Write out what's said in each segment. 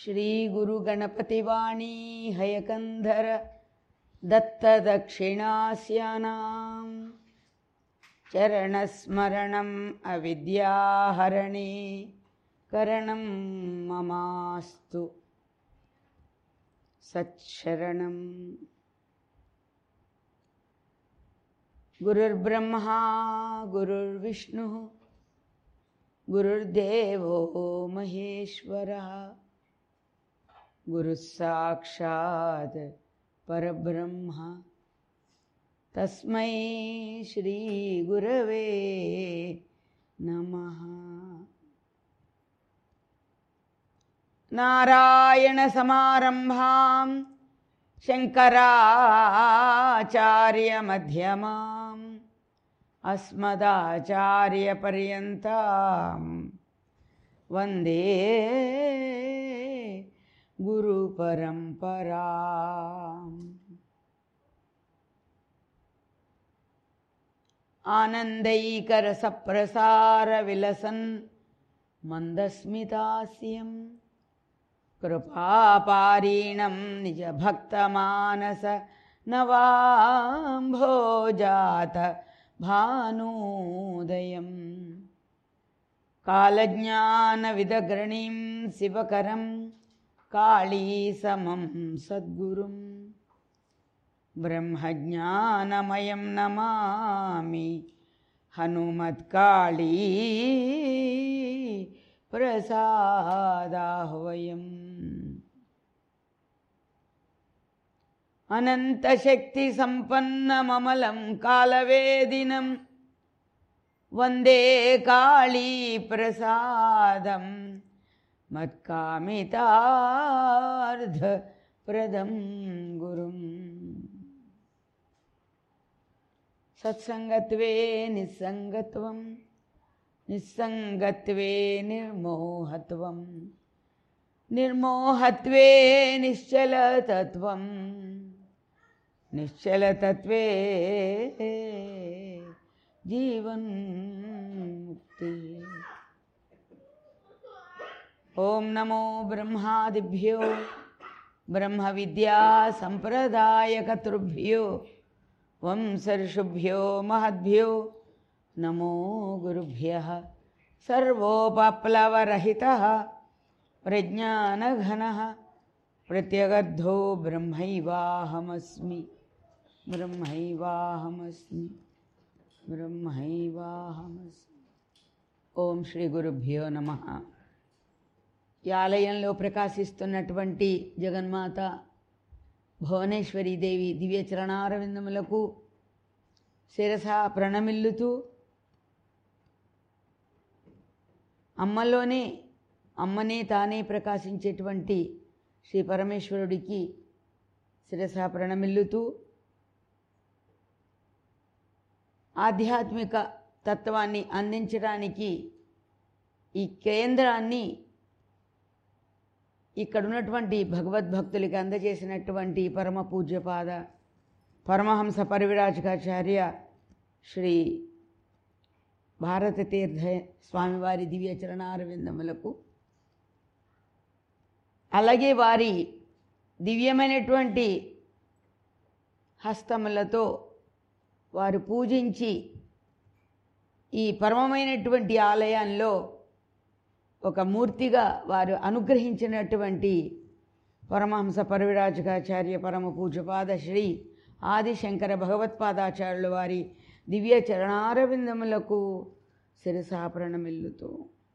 श्रीगुरुगणपतिवाणी हयकन्धर दत्तदक्षिणास्यानां चरणस्मरणम् अविद्याहरणे करणं ममास्तु सच्छरणम् गुरुर्ब्रह्मा गुरुर्विष्णुः गुरुर्देवो महेश्वरः गुरुः साक्षात् परब्रह्म तस्मै श्रीगुरवे नमः नारायणसमारम्भां शङ्कराचार्यमध्यमाम् अस्मदाचार्यपर्यन्तां वन्दे गुरुपरम्पराम् आनन्दैकरसप्रसारविलसन् मन्दस्मितास्यं कृपापारीणं निजभक्तमानस नवाम्भोजात भानोदयम् कालज्ञानविदग्रणीं शिवकरं काळीसमं सद्गुरुं ब्रह्मज्ञानमयं नमामि हनुमत्काळी प्रसादाह्वयम् अनन्तशक्तिसम्पन्नममलं कालवेदिनं वन्दे काळीप्रसादं मत्कामितार्धप्रदं गुरुम् सत्सङ्गत्वे निस्सङ्गत्वं निस्सङ्गत्वे निर्मोहत्वं निर्मोहत्वे निश्चलतत्वं निश्चलतत्वे जीवन्मुक्ति ॐ नमो ब्रह्मादिभ्यो ब्रह्मविद्यासम्प्रदायकतृभ्यो वंसर्षुभ्यो महद्भ्यो नमो गुरुभ्यः सर्वोपप्लवरहितः प्रज्ञानघनः प्रत्यगद्धो ब्रह्मैवाहमस्मि ब्रह्मैवाहमस्मि బ్రహ్మైవాహమస్మి ఓం శ్రీ గురుభ్యో నమ ఈ ఆలయంలో ప్రకాశిస్తున్నటువంటి జగన్మాత భువనేశ్వరీ దేవి దివ్య చరణారవిందములకు శిరస ప్రణమిల్లుతూ అమ్మలోనే అమ్మనే తానే ప్రకాశించేటువంటి శ్రీ పరమేశ్వరుడికి శిరస ప్రణమిల్లుతూ ఆధ్యాత్మిక తత్వాన్ని అందించడానికి ఈ కేంద్రాన్ని ఇక్కడ ఉన్నటువంటి భగవద్భక్తులకి అందజేసినటువంటి పరమ పూజ్యపాద పరమహంస పరివిరాజకాచార్య శ్రీ భారత తీర్థ స్వామివారి దివ్య చరణారవిందములకు అలాగే వారి దివ్యమైనటువంటి హస్తములతో వారు పూజించి ఈ పరమమైనటువంటి ఆలయంలో ఒక మూర్తిగా వారు అనుగ్రహించినటువంటి పరమహంస పరివిరాజకాచార్య పరమ పూజపాద శ్రీ ఆదిశంకర భగవత్పాదాచార్యుల వారి దివ్య చరణారవిందములకు శిరసాప్రణమిల్లుతూ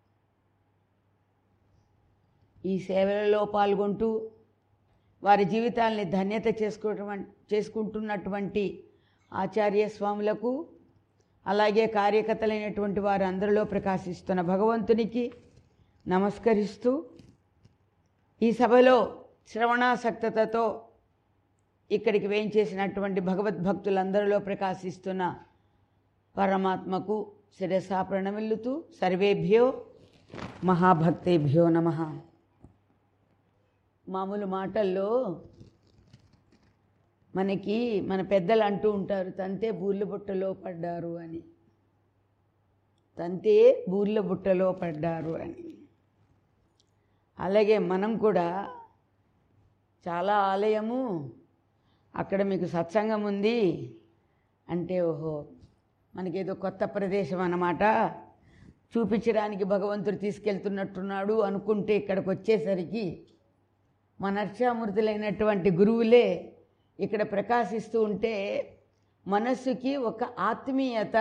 ఈ సేవలలో పాల్గొంటూ వారి జీవితాల్ని ధన్యత చేసుకోవటం చేసుకుంటున్నటువంటి ఆచార్య స్వాములకు అలాగే కార్యకర్తలైనటువంటి వారు అందరిలో ప్రకాశిస్తున్న భగవంతునికి నమస్కరిస్తూ ఈ సభలో శ్రవణాసక్తతతో ఇక్కడికి వేయించేసినటువంటి భగవద్భక్తులందరిలో ప్రకాశిస్తున్న పరమాత్మకు శిరసా ప్రణమిల్లుతూ సర్వేభ్యో మహాభక్తేభ్యో నమ మామూలు మాటల్లో మనకి మన పెద్దలు అంటూ ఉంటారు తంతే బూర్ల బుట్టలో పడ్డారు అని తంతే బూర్ల బుట్టలో పడ్డారు అని అలాగే మనం కూడా చాలా ఆలయము అక్కడ మీకు సత్సంగం ఉంది అంటే ఓహో మనకేదో కొత్త ప్రదేశం అన్నమాట చూపించడానికి భగవంతుడు తీసుకెళ్తున్నట్టున్నాడు అనుకుంటే ఇక్కడికి వచ్చేసరికి మనర్షామృతులైనటువంటి గురువులే ఇక్కడ ప్రకాశిస్తూ ఉంటే మనస్సుకి ఒక ఆత్మీయత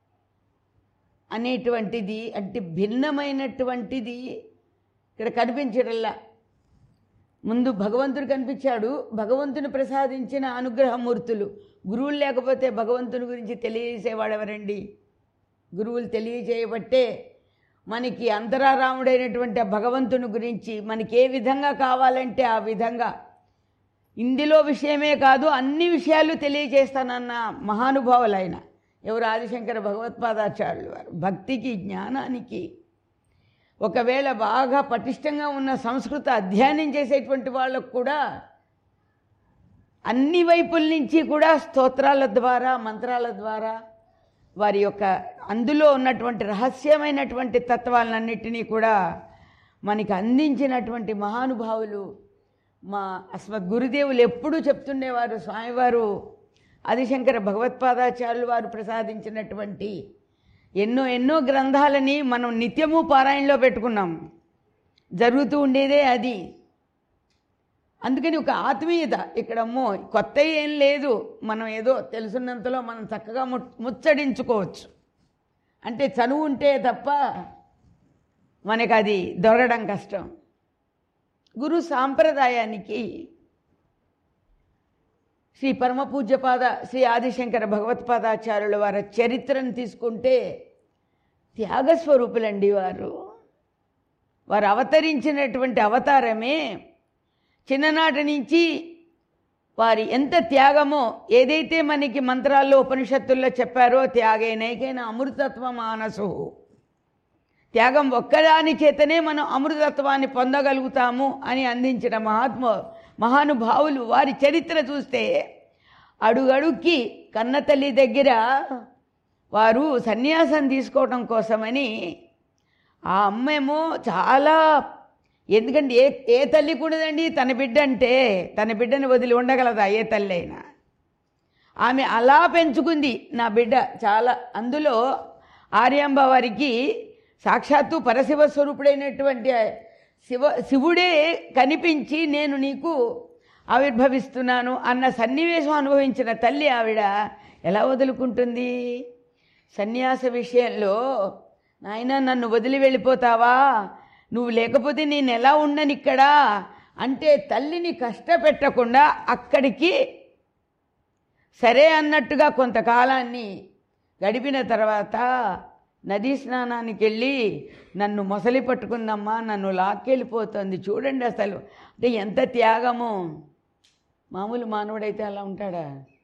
అనేటువంటిది అంటే భిన్నమైనటువంటిది ఇక్కడ కనిపించడంలా ముందు భగవంతుడు కనిపించాడు భగవంతుని ప్రసాదించిన అనుగ్రహమూర్తులు గురువులు లేకపోతే భగవంతుని గురించి తెలియజేసేవాడు ఎవరండి గురువులు తెలియజేయబట్టే మనకి అంతరారాముడైనటువంటి ఆ భగవంతుని గురించి మనకి ఏ విధంగా కావాలంటే ఆ విధంగా ఇందులో విషయమే కాదు అన్ని విషయాలు తెలియజేస్తానన్న మహానుభావులు ఆయన ఎవరు ఆదిశంకర భగవత్పాదాచార్యులు వారు భక్తికి జ్ఞానానికి ఒకవేళ బాగా పటిష్టంగా ఉన్న సంస్కృత అధ్యయనం చేసేటువంటి వాళ్ళకు కూడా అన్ని వైపుల నుంచి కూడా స్తోత్రాల ద్వారా మంత్రాల ద్వారా వారి యొక్క అందులో ఉన్నటువంటి రహస్యమైనటువంటి తత్వాలన్నిటినీ కూడా మనకి అందించినటువంటి మహానుభావులు మా అస్మద్ గురుదేవులు ఎప్పుడూ చెప్తుండేవారు స్వామివారు ఆదిశంకర భగవత్పాదాచార్యులు వారు ప్రసాదించినటువంటి ఎన్నో ఎన్నో గ్రంథాలని మనం నిత్యము పారాయణలో పెట్టుకున్నాం జరుగుతూ ఉండేదే అది అందుకని ఒక ఆత్మీయత ఇక్కడ అమ్మో కొత్త ఏం లేదు మనం ఏదో తెలుసున్నంతలో మనం చక్కగా ము ముచ్చడించుకోవచ్చు అంటే చనువు ఉంటే తప్ప మనకు అది దొరకడం కష్టం గురు సాంప్రదాయానికి శ్రీ పరమ పూజ్యపాద శ్రీ ఆదిశంకర భగవత్పాదాచార్యుల వారి చరిత్రను తీసుకుంటే త్యాగస్వరూపులండి వారు వారు అవతరించినటువంటి అవతారమే చిన్ననాటి నుంచి వారి ఎంత త్యాగమో ఏదైతే మనకి మంత్రాల్లో ఉపనిషత్తుల్లో చెప్పారో త్యాగే నైకైన అమృతత్వ మానసు త్యాగం ఒక్కదాని చేతనే మనం అమృతత్వాన్ని పొందగలుగుతాము అని అందించిన మహాత్మ మహానుభావులు వారి చరిత్ర చూస్తే అడుగడుక్కి కన్నతల్లి దగ్గర వారు సన్యాసం తీసుకోవడం కోసమని ఆ అమ్మేమో చాలా ఎందుకంటే ఏ ఏ తల్లి కూడదండి తన బిడ్డ అంటే తన బిడ్డని వదిలి ఉండగలదా ఏ తల్లి అయినా ఆమె అలా పెంచుకుంది నా బిడ్డ చాలా అందులో ఆర్యాంబ వారికి సాక్షాత్తు పరశివ స్వరూపుడైనటువంటి శివ శివుడే కనిపించి నేను నీకు ఆవిర్భవిస్తున్నాను అన్న సన్నివేశం అనుభవించిన తల్లి ఆవిడ ఎలా వదులుకుంటుంది సన్యాస విషయంలో నాయన నన్ను వదిలి వెళ్ళిపోతావా నువ్వు లేకపోతే నేను ఎలా ఉండను ఇక్కడ అంటే తల్లిని కష్టపెట్టకుండా అక్కడికి సరే అన్నట్టుగా కొంతకాలాన్ని గడిపిన తర్వాత నదీ స్నానానికి వెళ్ళి నన్ను మొసలి పట్టుకుందమ్మా నన్ను లాక్కెళ్ళిపోతుంది చూడండి అసలు అంటే ఎంత త్యాగము మామూలు మానవుడైతే అలా ఉంటాడా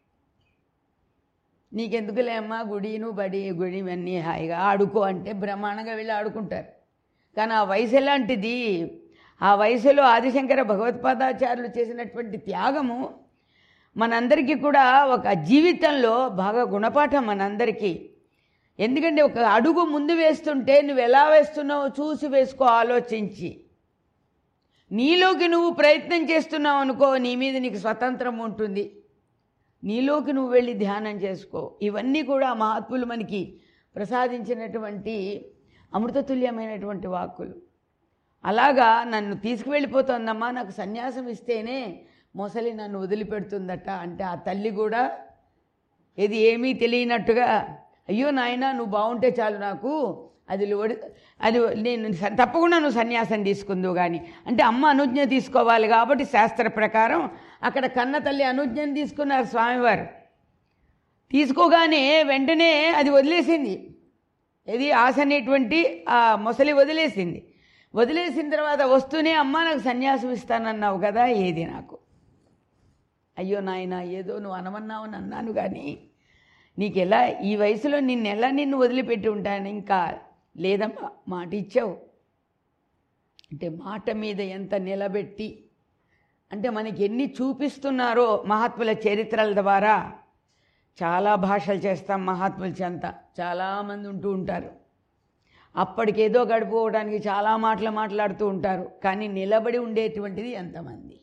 నీకెందుకులే అమ్మా గుడిను బడి గుడి ఇవన్నీ హాయిగా ఆడుకో అంటే బ్రహ్మాండంగా వెళ్ళి ఆడుకుంటారు కానీ ఆ వయసు ఎలాంటిది ఆ వయసులో ఆదిశంకర భగవత్పాదాచార్యులు చేసినటువంటి త్యాగము మనందరికీ కూడా ఒక జీవితంలో బాగా గుణపాఠం మనందరికీ ఎందుకంటే ఒక అడుగు ముందు వేస్తుంటే నువ్వు ఎలా వేస్తున్నావో చూసి వేసుకో ఆలోచించి నీలోకి నువ్వు ప్రయత్నం చేస్తున్నావు అనుకో నీ మీద నీకు స్వతంత్రం ఉంటుంది నీలోకి నువ్వు వెళ్ళి ధ్యానం చేసుకో ఇవన్నీ కూడా మహాత్ములు మనకి ప్రసాదించినటువంటి అమృతతుల్యమైనటువంటి వాక్కులు అలాగా నన్ను తీసుకువెళ్ళిపోతుందమ్మా నాకు సన్యాసం ఇస్తేనే మొసలి నన్ను వదిలిపెడుతుందట అంటే ఆ తల్లి కూడా ఇది ఏమీ తెలియనట్టుగా అయ్యో నాయన నువ్వు బాగుంటే చాలు నాకు అది ఒడి అది నేను స- తప్పకుండా నువ్వు సన్యాసం తీసుకుందువు కానీ అంటే అమ్మ అనుజ్ఞ తీసుకోవాలి కాబట్టి శాస్త్ర ప్రకారం అక్కడ కన్న తల్లి అనుజ్ఞను తీసుకున్నారు స్వామివారు తీసుకోగానే వెంటనే అది వదిలేసింది ఇది ఆశ అనేటువంటి ఆ మొసలి వదిలేసింది వదిలేసిన తర్వాత వస్తూనే అమ్మ నాకు సన్యాసం ఇస్తానన్నావు కదా ఏది నాకు అయ్యో నాయన ఏదో నువ్వు అనమన్నావు అన్నాను కానీ నీకు ఎలా ఈ వయసులో నిన్ను ఎలా నిన్ను వదిలిపెట్టి ఉంటాను ఇంకా లేదమ్మా మాట ఇచ్చావు అంటే మాట మీద ఎంత నిలబెట్టి అంటే మనకి ఎన్ని చూపిస్తున్నారో మహాత్ముల చరిత్రల ద్వారా చాలా భాషలు చేస్తాం మహాత్ముల చెంత చాలామంది ఉంటూ ఉంటారు అప్పటికేదో గడిపోవడానికి చాలా మాటలు మాట్లాడుతూ ఉంటారు కానీ నిలబడి ఉండేటువంటిది ఎంతమంది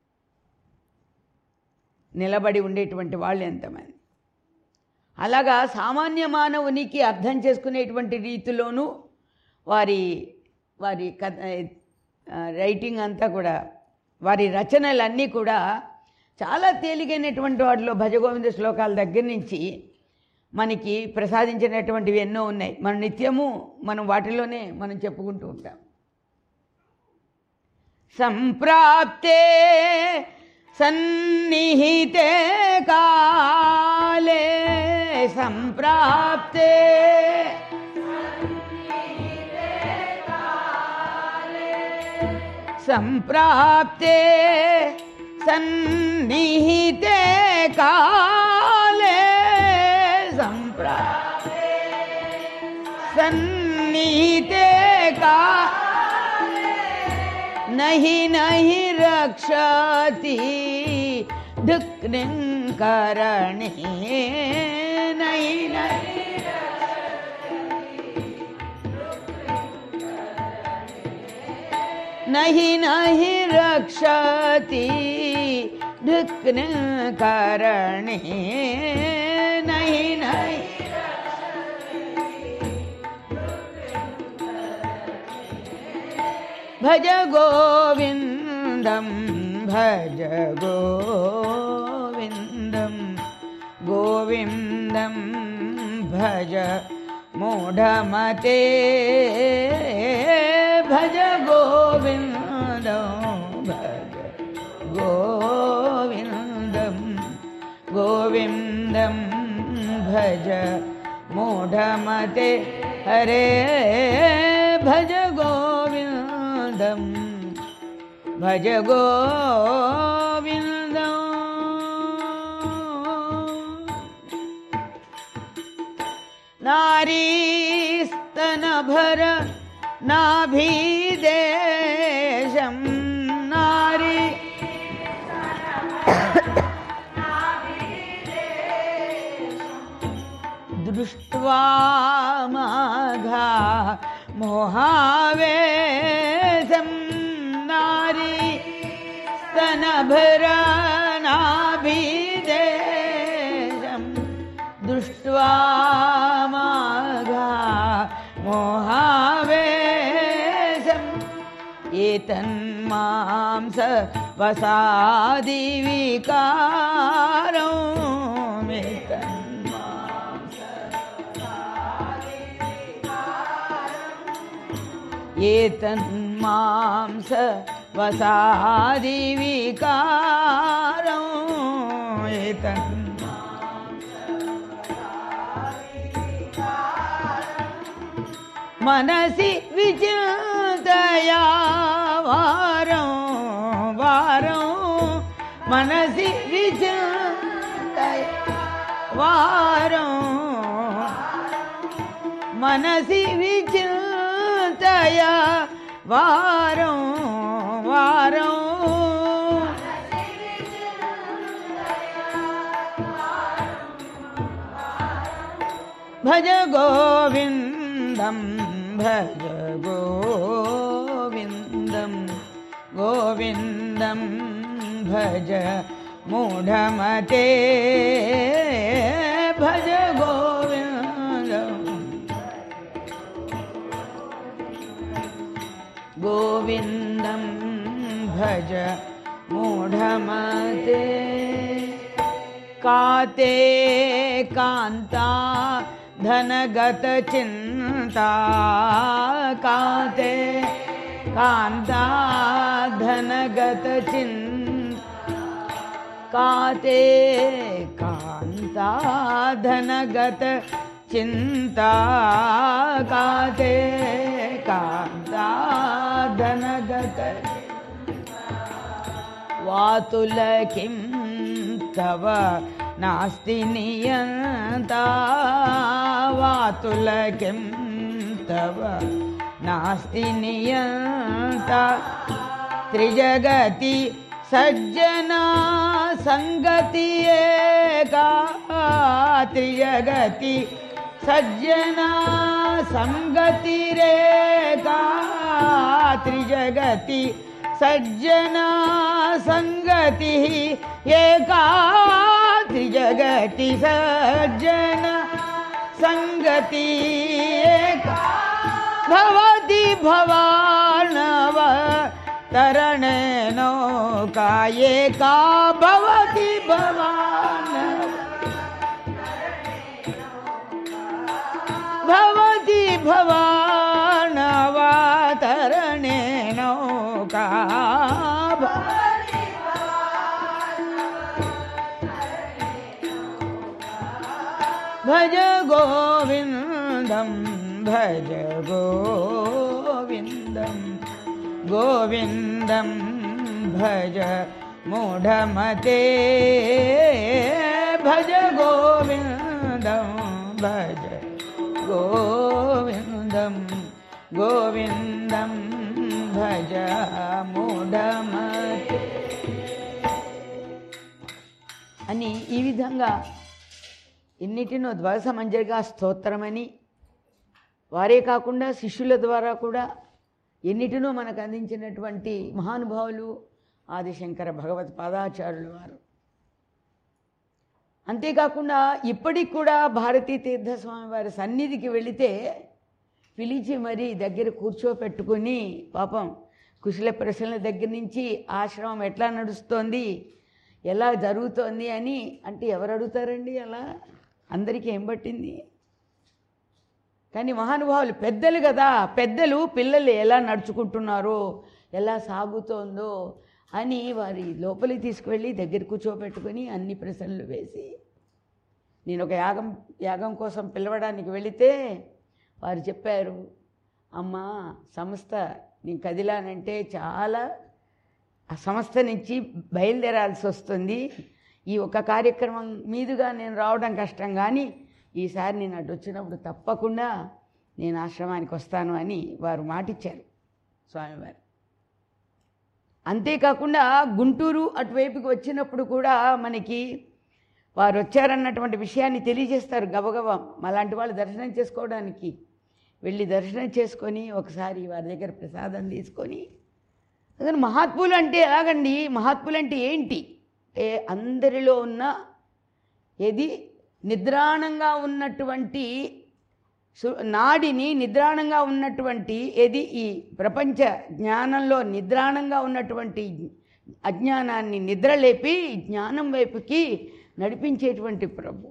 నిలబడి ఉండేటువంటి వాళ్ళు ఎంతమంది అలాగా సామాన్య మానవునికి అర్థం చేసుకునేటువంటి రీతిలోనూ వారి వారి కథ ఆ, రైటింగ్ అంతా కూడా వారి రచనలన్నీ కూడా చాలా తేలికైనటువంటి వాటిలో భజగోవింద శ్లోకాల దగ్గర నుంచి మనకి ప్రసాదించినటువంటివి ఎన్నో ఉన్నాయి మన నిత్యము మనం వాటిలోనే మనం చెప్పుకుంటూ ఉంటాం సంప్రాప్తే సన్నిహితే కాలే సంప్రాప్తే సంప్రాప్తే సన్నిహితే కాలే సంప్రా సన్నిహితే కా नहि नहि रक्षति दुःखनिङ्करणे नहि नहि नहि नहि रक्षति दुःखनिङ्करणे नहि नहि भज गोविन्दं भज गोविन्दं गोविन्दं भज मूढमते भज गोविन्दं भज गोविन्दं गोविन्दं भज मूढमते हरे भज गोविन्दं भज गोविन्दम् नारीस्तनभर नाभिदेशं नारी दृष्ट्वा माघा मोहावेशं नारी स्तनभरनाभिदेशं दृष्ट्वा माघा मोहावेशम् एतन्मांस वसादिविकारौ एतन्मांस एतन्मांस वसादिविकारौ एतन्मा मनसि विचिन्तया वारं वारं मनसि विचिन्तय वारं मनसि विचिन्तय वारं वारं भज गोविन्दं भज गोविन्दं गोविन्दं भज मूढमते भज गोविन्दम् गोविन्दं भज मूढमते काते कान्ता धनगतचिन्ता काते कान्ता धनगतचिन्ता काते कान्ता धनगत चिन्ता काते कान्ता धनगत वातुल किं तव नास्ति नियन्ता वातुल किं तव नास्ति नियन्ता त्रिजगति सज्जना सङ्गति एका त्रिजगति సజ్జనా సంగతి రేఖా త్రిజగతి సజ్జనా సంగతి ఏకా త్రిజగతి సజ్జన సంగతి ఏకా భవతి భవానవ తరణే నౌకా ఏకా భవతి భవానవ భవతి భవానవాతరణే నౌకా భజ గోవిందం భజ గోవిందం గోవిందం భజ మూఢమతే భజ గోవిందం భజ గోవిందం గోవిందం భజ మూఢమతే అని ఈ విధంగా ఎన్నిటినో ద్వాదశ మంజరిగా స్తోత్రమని వారే కాకుండా శిష్యుల ద్వారా కూడా ఎన్నిటినో మనకు అందించినటువంటి మహానుభావులు ఆదిశంకర భగవత్ పాదాచార్యులు వారు అంతేకాకుండా ఇప్పటికి కూడా భారతీ తీర్థస్వామి వారి సన్నిధికి వెళితే పిలిచి మరీ దగ్గర కూర్చోపెట్టుకుని పాపం కుశల ప్రశ్నల దగ్గర నుంచి ఆశ్రమం ఎట్లా నడుస్తోంది ఎలా జరుగుతోంది అని అంటే ఎవరు అడుగుతారండి అలా అందరికీ ఏం పట్టింది కానీ మహానుభావులు పెద్దలు కదా పెద్దలు పిల్లలు ఎలా నడుచుకుంటున్నారో ఎలా సాగుతోందో అని వారి లోపలికి తీసుకువెళ్ళి దగ్గర కూర్చోబెట్టుకొని అన్ని ప్రశ్నలు వేసి నేను ఒక యాగం యాగం కోసం పిలవడానికి వెళితే వారు చెప్పారు అమ్మా సంస్థ నేను కదిలానంటే చాలా ఆ సంస్థ నుంచి బయలుదేరాల్సి వస్తుంది ఈ ఒక కార్యక్రమం మీదుగా నేను రావడం కష్టం కానీ ఈసారి నేను అటు వచ్చినప్పుడు తప్పకుండా నేను ఆశ్రమానికి వస్తాను అని వారు మాటిచ్చారు స్వామివారు అంతేకాకుండా గుంటూరు అటువైపుకి వచ్చినప్పుడు కూడా మనకి వారు వచ్చారన్నటువంటి విషయాన్ని తెలియజేస్తారు గబగబా మలాంటి వాళ్ళు దర్శనం చేసుకోవడానికి వెళ్ళి దర్శనం చేసుకొని ఒకసారి వారి దగ్గర ప్రసాదం తీసుకొని అసలు మహాత్ములు అంటే ఎలాగండి మహాత్ములు అంటే ఏంటి అంటే అందరిలో ఉన్న ఏది నిద్రాణంగా ఉన్నటువంటి సు- నాడిని నిద్రాణంగా ఉన్నటువంటి ఏది ఈ ప్రపంచ జ్ఞానంలో నిద్రాణంగా ఉన్నటువంటి అజ్ఞానాన్ని నిద్రలేపి జ్ఞానం వైపుకి నడిపించేటువంటి ప్రభు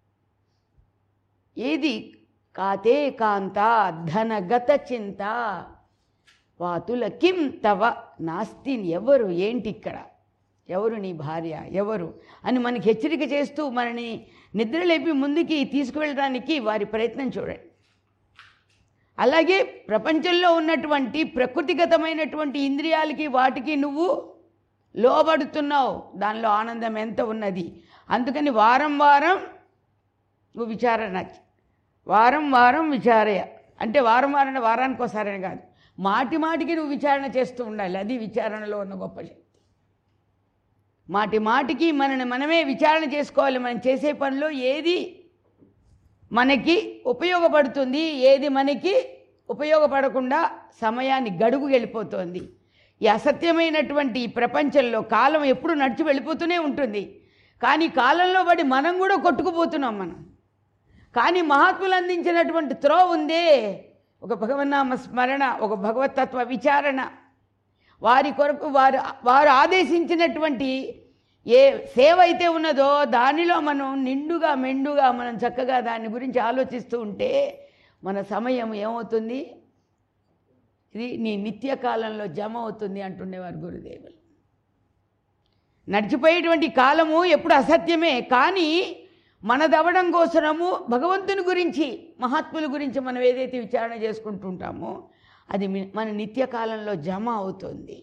ఏది కాతే కాంత ధనగత చింత వాతుల కిం తవ నాస్తి ఎవరు ఏంటి ఇక్కడ ఎవరు నీ భార్య ఎవరు అని మనకి హెచ్చరిక చేస్తూ మనని నిద్రలేపి ముందుకి తీసుకువెళ్ళడానికి వారి ప్రయత్నం చూడండి అలాగే ప్రపంచంలో ఉన్నటువంటి ప్రకృతిగతమైనటువంటి ఇంద్రియాలకి వాటికి నువ్వు లోబడుతున్నావు దానిలో ఆనందం ఎంత ఉన్నది అందుకని వారం వారం నువ్వు విచారణ వారం వారం విచారయ అంటే వారం వారం అంటే వారానికి ఒకసారని కాదు మాటి మాటికి నువ్వు విచారణ చేస్తూ ఉండాలి అది విచారణలో ఉన్న గొప్ప శక్తి మాటి మాటికి మనని మనమే విచారణ చేసుకోవాలి మనం చేసే పనిలో ఏది మనకి ఉపయోగపడుతుంది ఏది మనకి ఉపయోగపడకుండా సమయాన్ని గడుగు వెళ్ళిపోతుంది ఈ అసత్యమైనటువంటి ఈ ప్రపంచంలో కాలం ఎప్పుడు నడిచి వెళ్ళిపోతూనే ఉంటుంది కానీ కాలంలో పడి మనం కూడా కొట్టుకుపోతున్నాం మనం కానీ మహాత్ములు అందించినటువంటి త్రో ఉందే ఒక భగవన్నామ స్మరణ ఒక భగవతత్వ విచారణ వారి కొరకు వారు వారు ఆదేశించినటువంటి ఏ సేవ అయితే ఉన్నదో దానిలో మనం నిండుగా మెండుగా మనం చక్కగా దాని గురించి ఆలోచిస్తూ ఉంటే మన సమయం ఏమవుతుంది ఇది నీ నిత్యకాలంలో జమ అవుతుంది అంటుండేవారు గురుదేవులు నడిచిపోయేటువంటి కాలము ఎప్పుడు అసత్యమే కానీ మనదవడం కోసము భగవంతుని గురించి మహాత్ముల గురించి మనం ఏదైతే విచారణ చేసుకుంటుంటామో అది మీ- మన నిత్యకాలంలో జమ అవుతుంది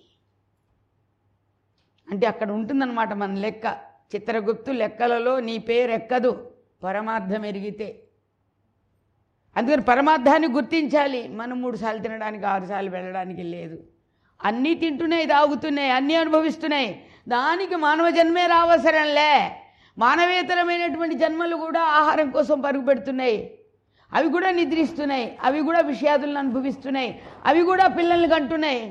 అంటే అక్కడ ఉంటుందన్నమాట మన లెక్క చిత్రగుప్తు లెక్కలలో నీ పేరు ఎక్కదు పరమార్థం ఎరిగితే అందుకని పరమార్థాన్ని గుర్తించాలి మనం మూడు సార్లు తినడానికి ఆరు సార్లు వెళ్ళడానికి లేదు అన్నీ తింటున్నాయి తాగుతున్నాయి అన్నీ అనుభవిస్తున్నాయి దానికి మానవ జన్మే రావసరంలే మానవేతరమైనటువంటి జన్మలు కూడా ఆహారం కోసం పరుగు పెడుతున్నాయి అవి కూడా నిద్రిస్తున్నాయి అవి కూడా విషయాదులను అనుభవిస్తున్నాయి అవి కూడా పిల్లల్ని కంటున్నాయి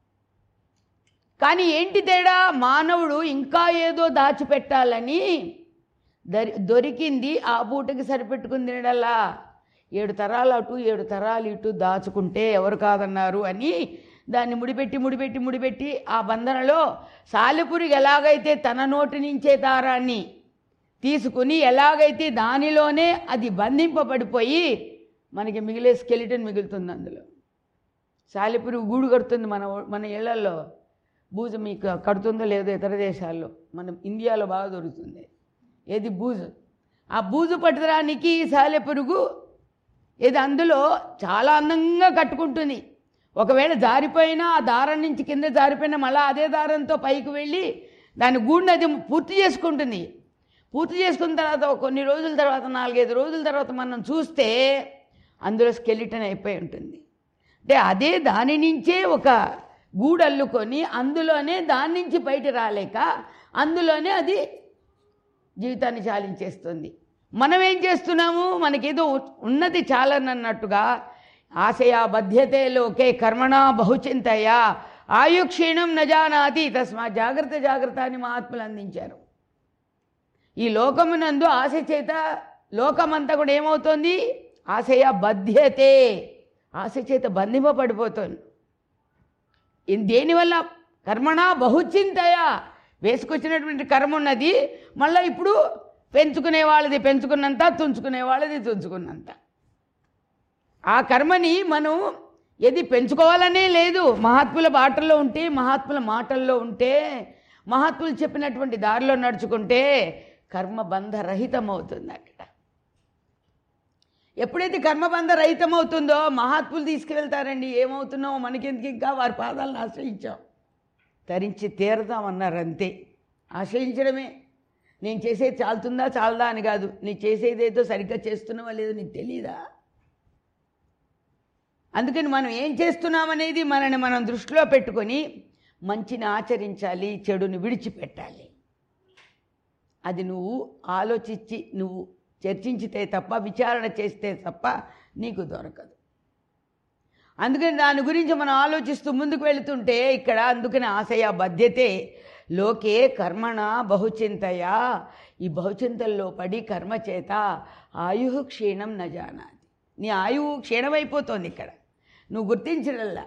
కానీ ఏంటి తేడా మానవుడు ఇంకా ఏదో దాచిపెట్టాలని దరి దొరికింది ఆ పూటకి సరిపెట్టుకుని తినడల్లా ఏడు తరాలు అటు ఏడు తరాలు ఇటు దాచుకుంటే ఎవరు కాదన్నారు అని దాన్ని ముడిపెట్టి ముడిపెట్టి ముడిపెట్టి ఆ బంధనలో సాలెపురుగు ఎలాగైతే తన నోటి నుంచే దారాన్ని తీసుకుని ఎలాగైతే దానిలోనే అది బంధింపబడిపోయి మనకి మిగిలే స్కెలిటన్ మిగులుతుంది అందులో సాలెపురుగు గూడు కడుతుంది మన మన ఇళ్లలో బూజు మీకు కడుతుందో లేదో ఇతర దేశాల్లో మన ఇండియాలో బాగా దొరుకుతుంది ఏది బూజు ఆ బూజు పట్టడానికి సాలెపురుగు ఇది అందులో చాలా అందంగా కట్టుకుంటుంది ఒకవేళ జారిపోయినా ఆ దారం నుంచి కింద జారిపోయినా మళ్ళీ అదే దారంతో పైకి వెళ్ళి దాని గూడిని అది పూర్తి చేసుకుంటుంది పూర్తి చేసుకున్న తర్వాత ఒక కొన్ని రోజుల తర్వాత నాలుగైదు రోజుల తర్వాత మనం చూస్తే అందులో స్కెలిటన్ అయిపోయి ఉంటుంది అంటే అదే దాని నుంచే ఒక గూడు అల్లుకొని అందులోనే దాని నుంచి బయట రాలేక అందులోనే అది జీవితాన్ని చాలించేస్తుంది మనం ఏం చేస్తున్నాము మనకేదో ఉన్నది చాలనన్నట్టుగా ఆశయ బధ్యతే లోకే కర్మణా బహుచింతయ ఆయు క్షీణం నజానాతి తస్మా జాగ్రత్త జాగ్రత్త అని మహాత్ములు అందించారు ఈ లోకమునందు ఆశ చేత లోకమంతా కూడా ఏమవుతోంది ఆశయ బధ్యతే ఆశ చేత బంధింపబడిపోతుంది ఇన్ దేనివల్ల కర్మణ బహుచింతయ వేసుకొచ్చినటువంటి కర్మ ఉన్నది మళ్ళీ ఇప్పుడు పెంచుకునే వాళ్ళది పెంచుకున్నంత తుంచుకునే వాళ్ళది తుంచుకున్నంత ఆ కర్మని మనం ఏది పెంచుకోవాలనే లేదు మహాత్ముల బాటల్లో ఉంటే మహాత్ముల మాటల్లో ఉంటే మహాత్ములు చెప్పినటువంటి దారిలో నడుచుకుంటే కర్మబంధ రహితమవుతుంది అక్కడ ఎప్పుడైతే కర్మబంధ రహితమవుతుందో మహాత్ములు తీసుకువెళ్తారండి ఏమవుతున్నామో మనకెందుకు ఇంకా వారి పాదాలను ఆశ్రయించాం తరించి తీరదామన్నారు అంతే ఆశ్రయించడమే నేను చేసేది చాలుతుందా చాలదా అని కాదు నీ చేసేదేదో సరిగ్గా చేస్తున్నావా లేదో నీకు తెలియదా అందుకని మనం ఏం చేస్తున్నామనేది మనని మనం దృష్టిలో పెట్టుకొని మంచిని ఆచరించాలి చెడుని విడిచిపెట్టాలి అది నువ్వు ఆలోచించి నువ్వు చర్చించితే తప్ప విచారణ చేస్తే తప్ప నీకు దొరకదు అందుకని దాని గురించి మనం ఆలోచిస్తూ ముందుకు వెళుతుంటే ఇక్కడ అందుకని ఆశయ బధ్యతే లోకే కర్మణ బహుచింతయా ఈ బహుచింతల్లో పడి కర్మ చేత ఆయు క్షీణం నజానాది నీ ఆయువు క్షీణమైపోతోంది ఇక్కడ నువ్వు గుర్తించడల్లా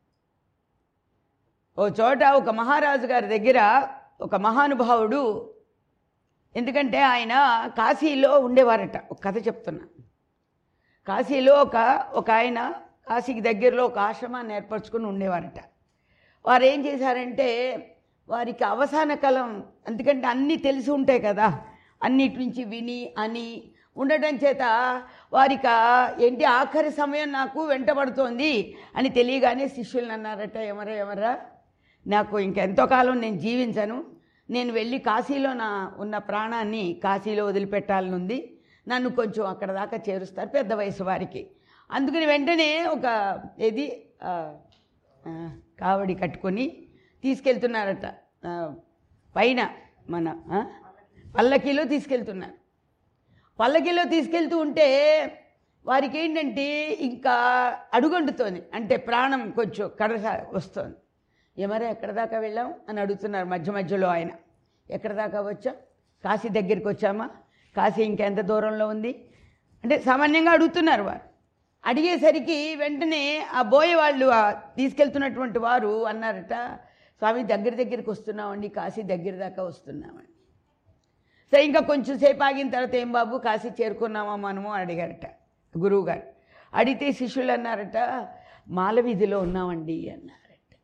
ఓ చోట ఒక మహారాజు గారి దగ్గర ఒక మహానుభావుడు ఎందుకంటే ఆయన కాశీలో ఉండేవారట ఒక కథ చెప్తున్నా కాశీలో ఒక ఒక ఆయన కాశీకి దగ్గరలో ఒక ఆశ్రమాన్ని ఏర్పరచుకుని ఉండేవారట వారు ఏం చేశారంటే వారికి అవసాన కాలం ఎందుకంటే అన్నీ తెలిసి ఉంటాయి కదా అన్నిటి నుంచి విని అని ఉండటం చేత వారికి ఆ ఏంటి ఆఖరి సమయం నాకు వెంటబడుతోంది అని తెలియగానే శిష్యులను అన్నారట ఎవరా ఎవరా నాకు ఇంకెంతో కాలం నేను జీవించను నేను వెళ్ళి కాశీలో నా ఉన్న ప్రాణాన్ని కాశీలో వదిలిపెట్టాలని ఉంది నన్ను కొంచెం అక్కడ దాకా చేరుస్తారు పెద్ద వయసు వారికి అందుకని వెంటనే ఒక ఏది ఆ, ఆ, కావడి కట్టుకొని తీసుకెళ్తున్నారట ఆ, పైన మన ఆ, పల్లకీలో తీసుకెళ్తున్నారు పల్లకీలో తీసుకెళ్తూ ఉంటే వారికి ఏంటంటే ఇంకా అడుగంటుతోంది అంటే ప్రాణం కొంచెం కడస వస్తుంది ఏమరా ఎక్కడ దాకా వెళ్ళాం అని అడుగుతున్నారు మధ్య మధ్యలో ఆయన ఎక్కడ దాకా వచ్చాం కాశీ దగ్గరికి వచ్చామా కాశీ ఇంకెంత దూరంలో ఉంది అంటే సామాన్యంగా అడుగుతున్నారు వారు అడిగేసరికి వెంటనే ఆ బోయే వాళ్ళు ఆ తీసుకెళ్తున్నటువంటి వారు అన్నారట స్వామి దగ్గర దగ్గరికి వస్తున్నామండి కాశీ దగ్గర దాకా వస్తున్నామండి సరే ఇంకా కొంచెం సేపు ఆగిన తర్వాత ఏం బాబు కాశీ చేరుకున్నామా మనము అని అడిగారట గురువు గారు అడిగితే శిష్యులు అన్నారట మాల వీధిలో ఉన్నామండి అన్నారట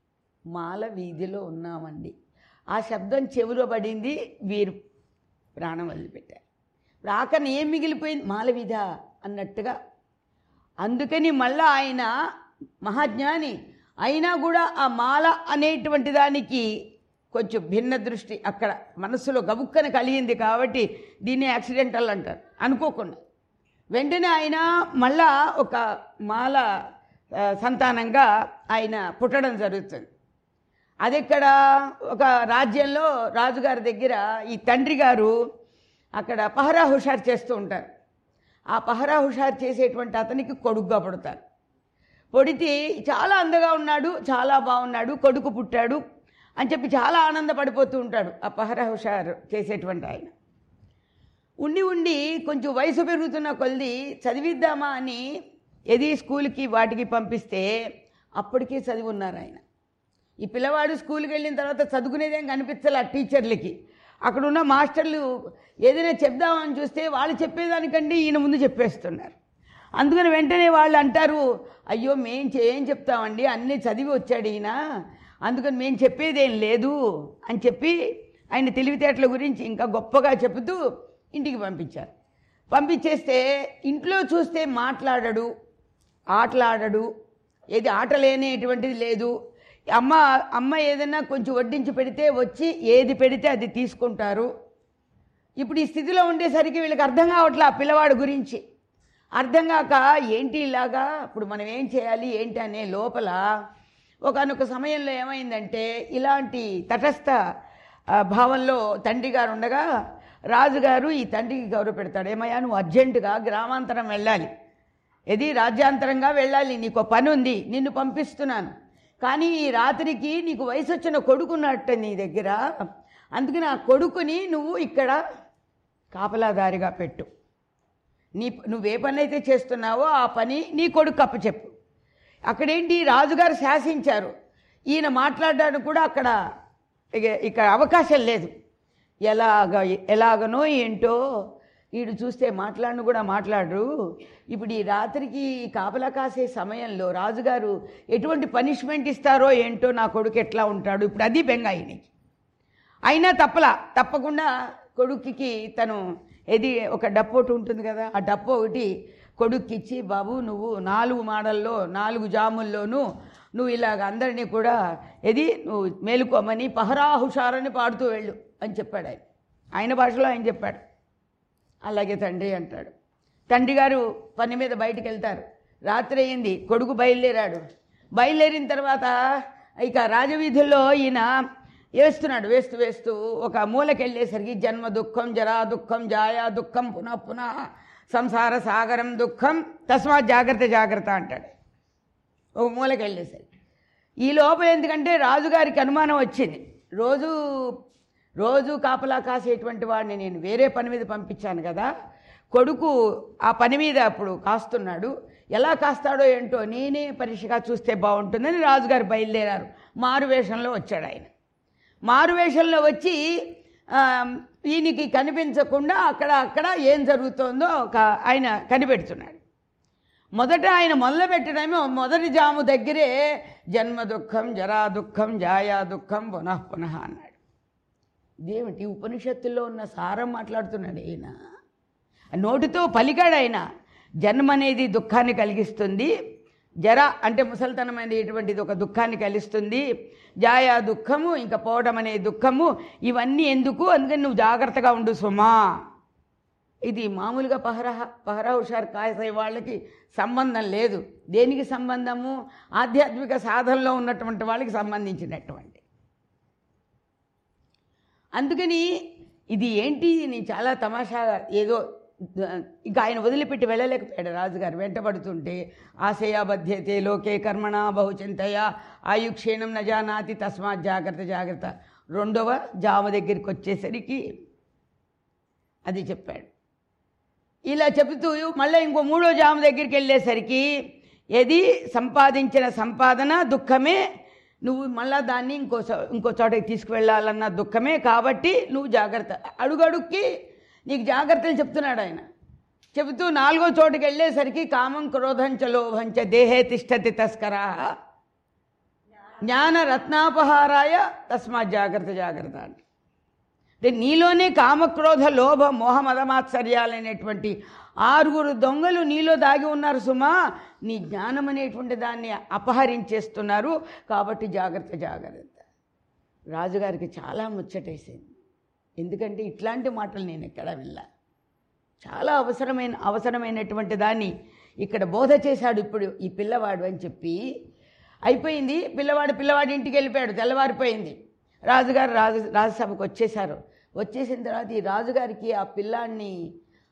మాల వీధిలో ఉన్నామండి ఆ శబ్దం చెవిలో పడింది వీరు ప్రాణం వదిలిపెట్టారు ఇప్పుడు ఆకని ఏం మిగిలిపోయింది మాల వీధ అన్నట్టుగా అందుకని మళ్ళా ఆయన మహాజ్ఞాని అయినా కూడా ఆ మాల అనేటువంటి దానికి కొంచెం భిన్న దృష్టి అక్కడ మనస్సులో గబుక్కన కలిగింది కాబట్టి దీన్ని యాక్సిడెంటల్ అంటారు అనుకోకుండా వెంటనే ఆయన మళ్ళా ఒక మాల ఆ, సంతానంగా ఆయన పుట్టడం జరుగుతుంది అది ఇక్కడ ఒక రాజ్యంలో రాజుగారి దగ్గర ఈ తండ్రి గారు అక్కడ పహరా హుషారు చేస్తూ ఉంటారు ఆ పహరా హుషారు చేసేటువంటి అతనికి కొడుకుగా పుడతారు పొడితే చాలా అందగా ఉన్నాడు చాలా బాగున్నాడు కొడుకు పుట్టాడు అని చెప్పి చాలా ఆనందపడిపోతూ ఉంటాడు ఆ పహరా హుషారు చేసేటువంటి ఆయన ఉండి ఉండి కొంచెం వయసు పెరుగుతున్న కొద్ది చదివిద్దామా అని ఏది స్కూల్కి వాటికి పంపిస్తే అప్పటికే చదివి ఉన్నారు ఆయన ఈ పిల్లవాడు స్కూల్కి వెళ్ళిన తర్వాత చదువుకునేదేం కనిపించాలి ఆ టీచర్లకి అక్కడ ఉన్న మాస్టర్లు ఏదైనా చెప్దామని చూస్తే వాళ్ళు చెప్పేదానికంటే ఈయన ముందు చెప్పేస్తున్నారు అందుకని వెంటనే వాళ్ళు అంటారు అయ్యో మేం చే- ఏం చెప్తామండి అన్నీ చదివి వచ్చాడు ఈయన అందుకని మేము చెప్పేదేం లేదు అని చెప్పి ఆయన తెలివితేటల గురించి ఇంకా గొప్పగా చెబుతూ ఇంటికి పంపించారు పంపించేస్తే ఇంట్లో చూస్తే మాట్లాడడు ఆటలాడడు ఏది ఆట లేనేటువంటిది లేదు అమ్మ అమ్మ ఏదైనా కొంచెం వడ్డించి పెడితే వచ్చి ఏది పెడితే అది తీసుకుంటారు ఇప్పుడు ఈ స్థితిలో ఉండేసరికి వీళ్ళకి అర్థం కావట్లే ఆ పిల్లవాడు గురించి అర్థం కాక ఏంటి ఇలాగా ఇప్పుడు మనం ఏం చేయాలి ఏంటి అనే లోపల ఒకనొక సమయంలో ఏమైందంటే ఇలాంటి తటస్థ ఆ, భావంలో తండ్రి గారు ఉండగా రాజుగారు ఈ తండ్రికి గౌరవ పెడతాడు ఏమయ్యా నువ్వు అర్జెంటుగా గ్రామాంతరం వెళ్ళాలి ఇది రాజ్యాంతరంగా వెళ్ళాలి నీకు పని ఉంది నిన్ను పంపిస్తున్నాను కానీ ఈ రాత్రికి నీకు వయసు వచ్చిన కొడుకున్నట్టు నీ దగ్గర అందుకని ఆ కొడుకుని నువ్వు ఇక్కడ కాపలాదారిగా పెట్టు నీ నువ్వే పని అయితే చేస్తున్నావో ఆ పని నీ కొడుకు అప్పచెప్పు అక్కడేంటి రాజుగారు శాసించారు ఈయన మాట్లాడడానికి కూడా అక్కడ ఇక ఇక్కడ అవకాశం లేదు ఎలాగ ఎలాగనో ఏంటో వీడు చూస్తే మాట్లాడను కూడా మాట్లాడరు ఇప్పుడు ఈ రాత్రికి కాపలా కాసే సమయంలో రాజుగారు ఎటువంటి పనిష్మెంట్ ఇస్తారో ఏంటో నా కొడుకు ఎట్లా ఉంటాడు ఇప్పుడు అది బెంగ ఆయనకి అయినా తప్పలా తప్పకుండా కొడుక్కి తను ఏది ఒక డప్పోటి ఉంటుంది కదా ఆ డప్పు ఒకటి కొడుక్కిచ్చి బాబు నువ్వు నాలుగు మాడల్లో నాలుగు జాముల్లోనూ నువ్వు ఇలాగ అందరినీ కూడా ఏది నువ్వు మేలుకోమని పహరా హుషారని పాడుతూ వెళ్ళు అని చెప్పాడు ఆయన ఆయన భాషలో ఆయన చెప్పాడు అలాగే తండ్రి అంటాడు తండ్రి గారు పని మీద బయటికి వెళ్తారు రాత్రి అయింది కొడుకు బయలుదేరాడు బయలుదేరిన తర్వాత ఇక రాజవీధుల్లో ఈయన వేస్తున్నాడు వేస్తూ వేస్తూ ఒక మూలకి వెళ్ళేసరికి జన్మ దుఃఖం జరా దుఃఖం జాయా దుఃఖం పునః పునః సంసార సాగరం దుఃఖం తస్మాత్ జాగ్రత్త జాగ్రత్త అంటాడు ఒక మూలకి వెళ్ళేసరికి ఈ లోపల ఎందుకంటే రాజుగారికి అనుమానం వచ్చింది రోజు రోజు కాపలా కాసేటువంటి వాడిని నేను వేరే పని మీద పంపించాను కదా కొడుకు ఆ పని మీద అప్పుడు కాస్తున్నాడు ఎలా కాస్తాడో ఏంటో నేనే పరీక్షగా చూస్తే బాగుంటుందని రాజుగారు బయలుదేరారు మారు వేషంలో వచ్చాడు ఆయన మారు వేషంలో వచ్చి ఆ, ఈయనకి కనిపించకుండా అక్కడ అక్కడ ఏం జరుగుతోందో ఒక ఆయన కనిపెడుతున్నాడు మొదట ఆయన మొదలు పెట్టడమే మొదటి జాము దగ్గరే జన్మ దుఃఖం జరా దుఃఖం జాయా దుఃఖం పునః పునః అన్నాడు ఇదేమిటి ఉపనిషత్తుల్లో ఉన్న సారం మాట్లాడుతున్నాడు ఈయన నోటితో పలికాడు ఆయన జన్మ అనేది దుఃఖాన్ని కలిగిస్తుంది జర అంటే ముసల్తనం అనేటువంటిది ఒక దుఃఖాన్ని కలిగిస్తుంది జాయా దుఃఖము ఇంకా పోవడం అనే దుఃఖము ఇవన్నీ ఎందుకు అందుకని నువ్వు జాగ్రత్తగా ఉండు సుమా ఇది మామూలుగా పహరా పహరా హుషారు కాసే వాళ్ళకి సంబంధం లేదు దేనికి సంబంధము ఆధ్యాత్మిక సాధనలో ఉన్నటువంటి వాళ్ళకి సంబంధించినటువంటి అందుకని ఇది ఏంటి అని చాలా తమాషాగా ఏదో ఇక ఆయన వదిలిపెట్టి వెళ్ళలేకపోయాడు రాజుగారు వెంటబడుతుంటే ఆశయాబధ్యతే లోకే కర్మణ బహుచింతయ ఆయుక్షీణం నజానాతి తస్మాత్ జాగ్రత్త జాగ్రత్త రెండవ జామ దగ్గరికి వచ్చేసరికి అది చెప్పాడు ఇలా చెబుతూ మళ్ళీ ఇంకో మూడో జామ దగ్గరికి వెళ్ళేసరికి ఏది సంపాదించిన సంపాదన దుఃఖమే నువ్వు మళ్ళా దాన్ని ఇంకో చో- ఇంకో చోటకి తీసుకువెళ్ళాలన్న దుఃఖమే కాబట్టి నువ్వు జాగ్రత్త అడుగడుక్కి నీకు జాగ్రత్తలు చెప్తున్నాడు ఆయన చెబుతూ నాలుగో చోటుకి వెళ్ళేసరికి కామం క్రోధంచ లోభంచ దేహే తిష్టతి తస్కరా జ్ఞాన రత్నాపహారాయ తస్మాత్ జాగ్రత్త జాగ్రత్త అంటే అంటే నీలోనే కామక్రోధ లోభ మోహ మదమాత్సర్యాలనేటువంటి ఆరుగురు దొంగలు నీలో దాగి ఉన్నారు సుమా నీ జ్ఞానం అనేటువంటి దాన్ని అపహరించేస్తున్నారు కాబట్టి జాగ్రత్త జాగ్రత్త రాజుగారికి చాలా ముచ్చటేసింది ఎందుకంటే ఇట్లాంటి మాటలు నేను ఎక్కడ విన్నా చాలా అవసరమైన అవసరమైనటువంటి దాన్ని ఇక్కడ బోధ చేశాడు ఇప్పుడు ఈ పిల్లవాడు అని చెప్పి అయిపోయింది పిల్లవాడు పిల్లవాడి ఇంటికి వెళ్ళిపోయాడు తెల్లవారిపోయింది రాజుగారు రాజు రాజసభకు వచ్చేశారు వచ్చేసిన తర్వాత ఈ రాజుగారికి ఆ పిల్లాడిని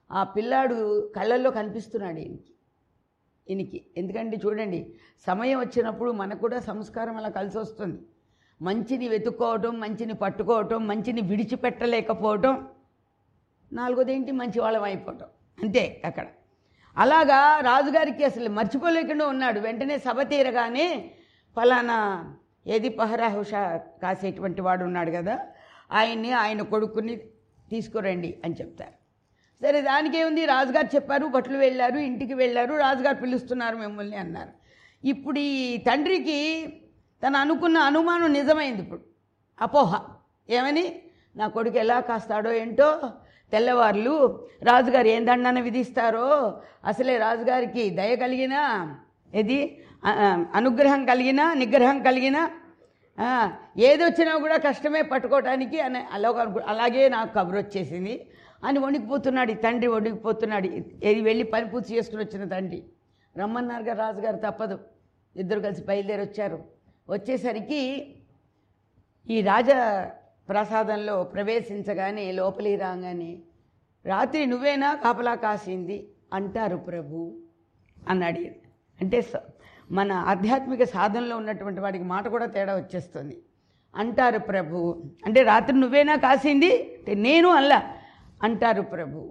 ఆ పిల్లాడు కళ్ళల్లో కనిపిస్తున్నాడు ఈయనకి ఈయనకి ఎందుకంటే చూడండి సమయం వచ్చినప్పుడు మనకు కూడా సంస్కారం అలా కలిసి వస్తుంది మంచిని వెతుక్కోవటం మంచిని పట్టుకోవటం మంచిని విడిచిపెట్టలేకపోవటం నాలుగోది ఏంటి మంచి వాళ్ళం అయిపోవటం అంతే అక్కడ అలాగా రాజుగారికి అసలు మర్చిపోలేకుండా ఉన్నాడు వెంటనే సభ తీరగానే ఫలానా ఏది పహరా హుషా కాసేటువంటి వాడు ఉన్నాడు కదా ఆయన్ని ఆయన కొడుకుని తీసుకురండి అని చెప్తారు సరే దానికేముంది రాజుగారు చెప్పారు భట్లు వెళ్ళారు ఇంటికి వెళ్ళారు రాజుగారు పిలుస్తున్నారు మిమ్మల్ని అన్నారు ఇప్పుడు ఈ తండ్రికి తను అనుకున్న అనుమానం నిజమైంది ఇప్పుడు అపోహ ఏమని నా కొడుకు ఎలా కాస్తాడో ఏంటో తెల్లవార్లు రాజుగారు ఏం దండన విధిస్తారో అసలే రాజుగారికి దయ కలిగిన ఏది ఆ, ఆ, అనుగ్రహం కలిగిన నిగ్రహం కలిగిన ఆ, ఏది వచ్చినా కూడా కష్టమే పట్టుకోవటానికి అని అలా అలాగే నాకు కబురు వచ్చేసింది అని వణికిపోతున్నాడు ఈ తండ్రి వణికిపోతున్నాడు ఏది వెళ్ళి పని పూర్తి చేసుకుని వచ్చిన తండ్రి రమ్మన్నారుగా రాజుగారు తప్పదు ఇద్దరు కలిసి బయలుదేరి వచ్చారు వచ్చేసరికి ఈ రాజ ప్రసాదంలో ప్రవేశించగానే లోపలికి రాగానే రాత్రి నువ్వేనా కాపలా కాసింది అంటారు ప్రభు అన్నాడు ఈయన. అంటే స- మన ఆధ్యాత్మిక సాధనలో ఉన్నటువంటి వాడికి మాట కూడా తేడా వచ్చేస్తుంది అంటారు ప్రభు అంటే రాత్రి నువ్వేనా కాసింది అంటే నేను అల్లా అంటారు ప్రభు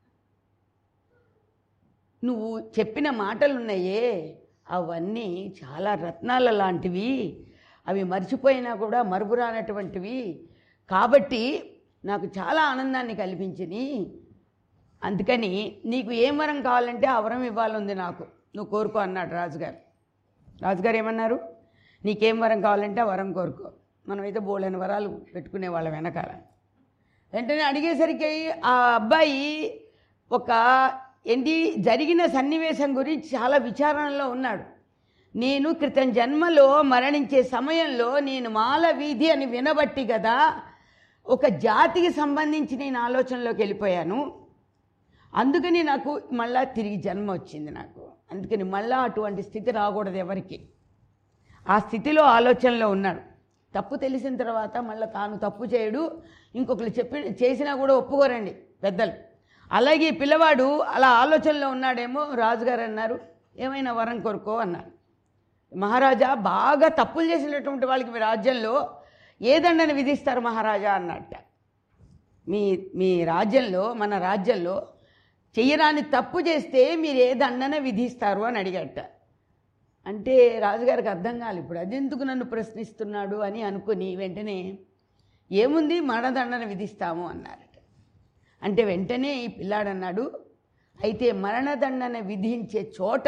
నువ్వు చెప్పిన మాటలు ఉన్నాయే అవన్నీ చాలా రత్నాల లాంటివి అవి మర్చిపోయినా కూడా మరుపురానటువంటివి కాబట్టి నాకు చాలా ఆనందాన్ని కల్పించినాయి అందుకని నీకు ఏం వరం కావాలంటే ఆ వరం ఇవ్వాలంది నాకు నువ్వు కోరుకో అన్నాడు రాజుగారు రాజుగారు ఏమన్నారు నీకేం వరం కావాలంటే ఆ వరం కోరుకో మనమైతే బోలైన వరాలు పెట్టుకునే వాళ్ళ వెనకాల వెంటనే అడిగేసరికి ఆ అబ్బాయి ఒక ఏంటి జరిగిన సన్నివేశం గురించి చాలా విచారణలో ఉన్నాడు నేను క్రితం జన్మలో మరణించే సమయంలో నేను మాల వీధి అని వినబట్టి కదా ఒక జాతికి సంబంధించి నేను ఆలోచనలోకి వెళ్ళిపోయాను అందుకని నాకు మళ్ళా తిరిగి జన్మ వచ్చింది నాకు అందుకని మళ్ళా అటువంటి స్థితి రాకూడదు ఎవరికి ఆ స్థితిలో ఆలోచనలో ఉన్నాడు తప్పు తెలిసిన తర్వాత మళ్ళీ తాను తప్పు చేయడు ఇంకొకరు చెప్పి చేసినా కూడా ఒప్పుకోరండి పెద్దలు అలాగే ఈ పిల్లవాడు అలా ఆలోచనలో ఉన్నాడేమో రాజుగారు అన్నారు ఏమైనా వరం కొరుకో అన్నారు మహారాజా బాగా తప్పులు చేసినటువంటి వాళ్ళకి మీ రాజ్యంలో ఏ దండన విధిస్తారు మహారాజా అన్నట్ట మీ మీ రాజ్యంలో మన రాజ్యంలో చెయ్యరాని తప్పు చేస్తే మీరు ఏ దండన విధిస్తారు అని అడిగట అంటే రాజుగారికి అర్థం కాలి ఇప్పుడు అదెందుకు నన్ను ప్రశ్నిస్తున్నాడు అని అనుకుని వెంటనే ఏముంది మరణదండన విధిస్తాము అన్నారట అంటే వెంటనే ఈ పిల్లాడన్నాడు అయితే మరణదండన విధించే చోట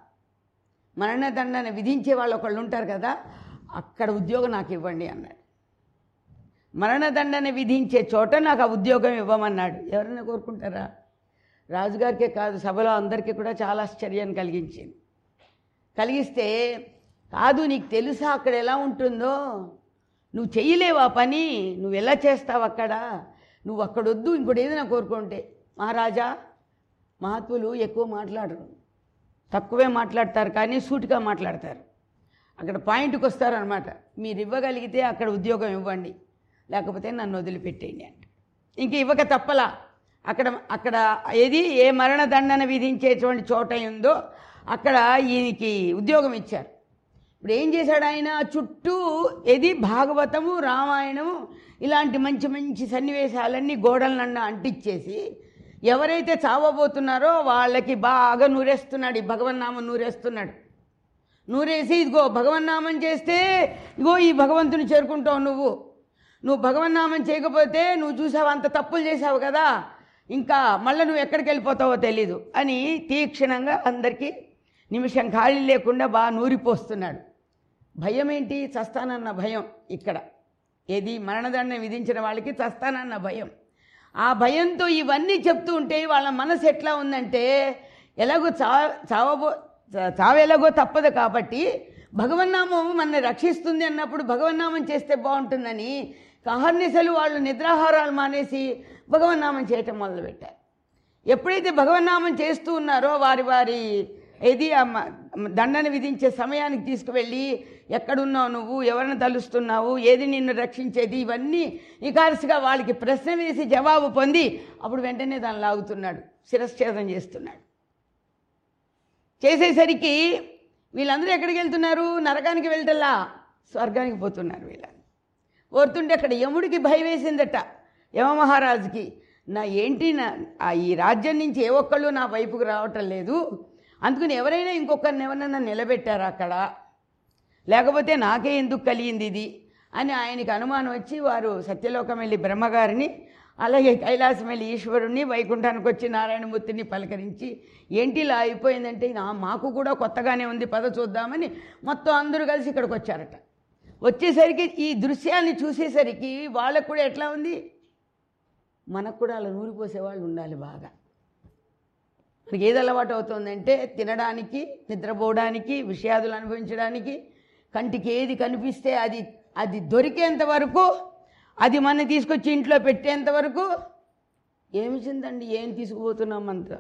మరణదండన విధించే వాళ్ళు ఒకళ్ళు ఉంటారు కదా అక్కడ ఉద్యోగం నాకు ఇవ్వండి అన్నాడు మరణదండన విధించే చోట నాకు ఆ ఉద్యోగం ఇవ్వమన్నాడు ఎవరైనా కోరుకుంటారా రాజుగారికే కాదు సభలో అందరికీ కూడా చాలా ఆశ్చర్యాన్ని కలిగించింది కలిగిస్తే కాదు నీకు తెలుసా అక్కడ ఎలా ఉంటుందో నువ్వు చెయ్యలేవా పని నువ్వు ఎలా చేస్తావు అక్కడ నువ్వు అక్కడ వద్దు ఇంకోటి ఏదైనా కోరుకుంటే మహారాజా మహాత్ములు ఎక్కువ మాట్లాడరు తక్కువే మాట్లాడతారు కానీ సూటిగా మాట్లాడతారు అక్కడ పాయింట్కి వస్తారనమాట మీరు ఇవ్వగలిగితే అక్కడ ఉద్యోగం ఇవ్వండి లేకపోతే నన్ను వదిలిపెట్టేయండి అంట ఇంక ఇవ్వక తప్పలా అక్కడ అక్కడ ఏది ఏ మరణదండన విధించేటువంటి చోట ఉందో అక్కడ ఈయనకి ఉద్యోగం ఇచ్చారు ఇప్పుడు ఏం చేశాడు ఆయన చుట్టూ ఏది భాగవతము రామాయణము ఇలాంటి మంచి మంచి సన్నివేశాలన్నీ గోడలన్న అంటించేసి ఎవరైతే చావబోతున్నారో వాళ్ళకి బాగా నూరేస్తున్నాడు ఈ భగవన్నామం నూరేస్తున్నాడు నూరేసి ఇదిగో భగవన్నామం చేస్తే ఇగో ఈ భగవంతుని చేరుకుంటావు నువ్వు నువ్వు భగవన్నామం చేయకపోతే నువ్వు చూసావు అంత తప్పులు చేసావు కదా ఇంకా మళ్ళీ నువ్వు ఎక్కడికి వెళ్ళిపోతావో తెలీదు అని తీక్షణంగా అందరికీ నిమిషం ఖాళీ లేకుండా బాగా నూరిపోస్తున్నాడు భయం ఏంటి చస్తానన్న భయం ఇక్కడ ఏది మరణదండ విధించిన వాళ్ళకి చస్తానన్న భయం ఆ భయంతో ఇవన్నీ చెప్తూ ఉంటే వాళ్ళ మనసు ఎట్లా ఉందంటే ఎలాగో చా చావబో చా- చావు ఎలాగో తప్పదు కాబట్టి భగవన్నామం మనల్ని రక్షిస్తుంది అన్నప్పుడు భగవన్నామం చేస్తే బాగుంటుందని అహర్నిశలు వాళ్ళు నిద్రాహారాలు మానేసి భగవన్నామం చేయటం మొదలుపెట్టారు ఎప్పుడైతే భగవన్నామం చేస్తూ ఉన్నారో వారి వారి ఏది ఆ మ- దండన విధించే సమయానికి తీసుకువెళ్ళి ఎక్కడున్నావు నువ్వు ఎవరిని తలుస్తున్నావు ఏది నిన్ను రక్షించేది ఇవన్నీ ఇకారసుగా వాళ్ళకి ప్రశ్న వేసి జవాబు పొంది అప్పుడు వెంటనే దాన్ని లాగుతున్నాడు శిరశ్ఛేదం చేస్తున్నాడు చేసేసరికి వీళ్ళందరూ ఎక్కడికి వెళ్తున్నారు నరకానికి వెళ్తల్లా స్వర్గానికి పోతున్నారు వీళ్ళని ఓరుతుంటే అక్కడ యముడికి భయం వేసిందట యమమహారాజుకి నా ఏంటి నా ఆ ఈ రాజ్యం నుంచి ఏ ఒక్కళ్ళు నా వైపుకు రావటం లేదు అందుకని ఎవరైనా ఇంకొకరిని ఎవరైనా నిలబెట్టారా అక్కడ లేకపోతే నాకే ఎందుకు కలిగింది ఇది అని ఆయనకి అనుమానం వచ్చి వారు సత్యలోకం వెళ్ళి బ్రహ్మగారిని అలాగే కైలాసం వెళ్ళి ఈశ్వరుణ్ణి వైకుంఠానికి వచ్చి నారాయణమూర్తిని పలకరించి ఏంటి ఇలా అయిపోయిందంటే నా మాకు కూడా కొత్తగానే ఉంది పద చూద్దామని మొత్తం అందరూ కలిసి ఇక్కడికి వచ్చారట వచ్చేసరికి ఈ దృశ్యాన్ని చూసేసరికి వాళ్ళకు కూడా ఎట్లా ఉంది మనకు కూడా అలా నూరిపోసే వాళ్ళు ఉండాలి బాగా మనకి ఏది అలవాటు అవుతుందంటే తినడానికి నిద్రపోవడానికి విషయాదులు అనుభవించడానికి కంటికి ఏది కనిపిస్తే అది అది దొరికేంత వరకు అది మన తీసుకొచ్చి ఇంట్లో పెట్టేంత వరకు ఏమి చిందండి ఏం తీసుకుపోతున్నాం అంత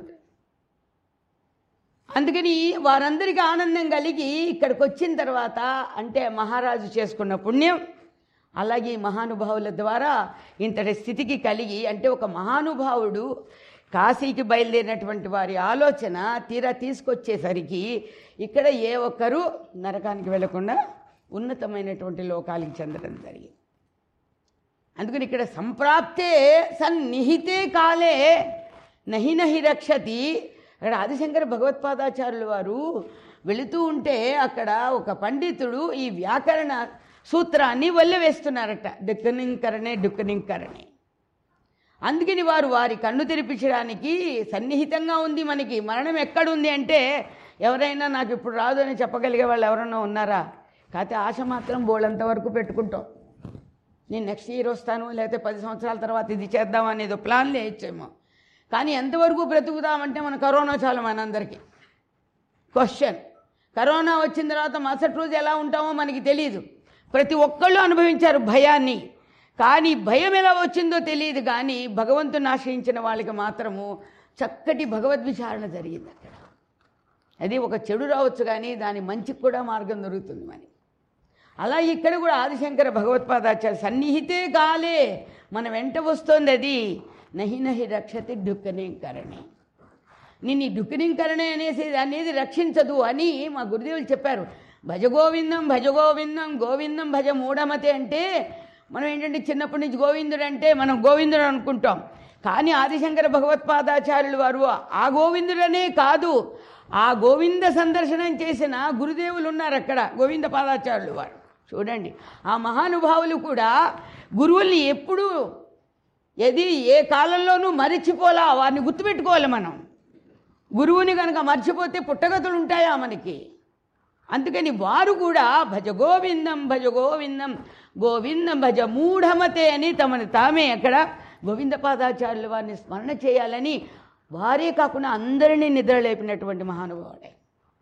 అందుకని వారందరికీ ఆనందం కలిగి ఇక్కడికి వచ్చిన తర్వాత అంటే మహారాజు చేసుకున్న పుణ్యం అలాగే ఈ మహానుభావుల ద్వారా ఇంతటి స్థితికి కలిగి అంటే ఒక మహానుభావుడు కాశీకి బయలుదేరినటువంటి వారి ఆలోచన తీరా తీసుకొచ్చేసరికి ఇక్కడ ఏ ఒక్కరూ నరకానికి వెళ్లకుండా ఉన్నతమైనటువంటి లోకాలకి చెందడం జరిగింది అందుకని ఇక్కడ సంప్రాప్తే సన్నిహితే కాలే నహి నహి రక్షతి అక్కడ ఆదిశంకర భగవత్పాదాచార్యుల వారు వెళుతూ ఉంటే అక్కడ ఒక పండితుడు ఈ వ్యాకరణ సూత్రాన్ని వల్లవేస్తున్నారట డుక్కనింకరణే డుక్కనింకరణే అందుకని వారు వారి కన్ను తెరిపించడానికి సన్నిహితంగా ఉంది మనకి మరణం ఎక్కడుంది అంటే ఎవరైనా నాకు ఇప్పుడు రాదు అని చెప్పగలిగే వాళ్ళు ఎవరైనా ఉన్నారా కాకపోతే ఆశ మాత్రం బోళ్ళంత వరకు పెట్టుకుంటాం నేను నెక్స్ట్ ఇయర్ వస్తాను లేకపోతే పది సంవత్సరాల తర్వాత ఇది చేద్దాం అనేది ప్లాన్ లేయచ్చేమో కానీ ఎంతవరకు బ్రతుకుదామంటే మన కరోనా చాలు మనందరికీ క్వశ్చన్ కరోనా వచ్చిన తర్వాత మరుసటి రోజు ఎలా ఉంటామో మనకి తెలియదు ప్రతి ఒక్కళ్ళు అనుభవించారు భయాన్ని కానీ భయం ఎలా వచ్చిందో తెలియదు కానీ భగవంతుని ఆశ్రయించిన వాళ్ళకి మాత్రము చక్కటి భగవద్ విచారణ జరిగింది అక్కడ అది ఒక చెడు రావచ్చు కానీ దాని మంచికి కూడా మార్గం దొరుకుతుంది మనకి అలా ఇక్కడ కూడా ఆదిశంకర భగవత్పాదాచార్య సన్నిహితే కాలే మన వెంట వస్తోంది అది నహి నహి రక్షతి డుక్కనింకరణి నిన్ను ఈ డుక్కనింకరణే అనేసి అనేది రక్షించదు అని మా గురుదేవులు చెప్పారు భజ గోవిందం భజ గోవిందం గోవిందం భజ మూఢమతే అంటే మనం ఏంటంటే చిన్నప్పటి నుంచి గోవిందుడు అంటే మనం గోవిందుడు అనుకుంటాం కానీ ఆదిశంకర భగవత్పాదాచార్యులు వారు ఆ గోవిందుడనే కాదు ఆ గోవింద సందర్శనం చేసిన గురుదేవులు ఉన్నారు అక్కడ గోవింద పాదాచార్యులు వారు చూడండి ఆ మహానుభావులు కూడా గురువుల్ని ఎప్పుడూ ఏది ఏ కాలంలోనూ మరిచిపోలా వారిని గుర్తుపెట్టుకోవాలి మనం గురువుని కనుక మర్చిపోతే పుట్టగతులు ఉంటాయా మనకి అందుకని వారు కూడా భజ గోవిందం భజ గోవిందం గోవిందం భజ మూఢమతే అని తమను తామే అక్కడ గోవిందపాదాచార్యుల వారిని స్మరణ చేయాలని వారే కాకుండా అందరినీ నిద్రలేపినటువంటి మహానుభావుడే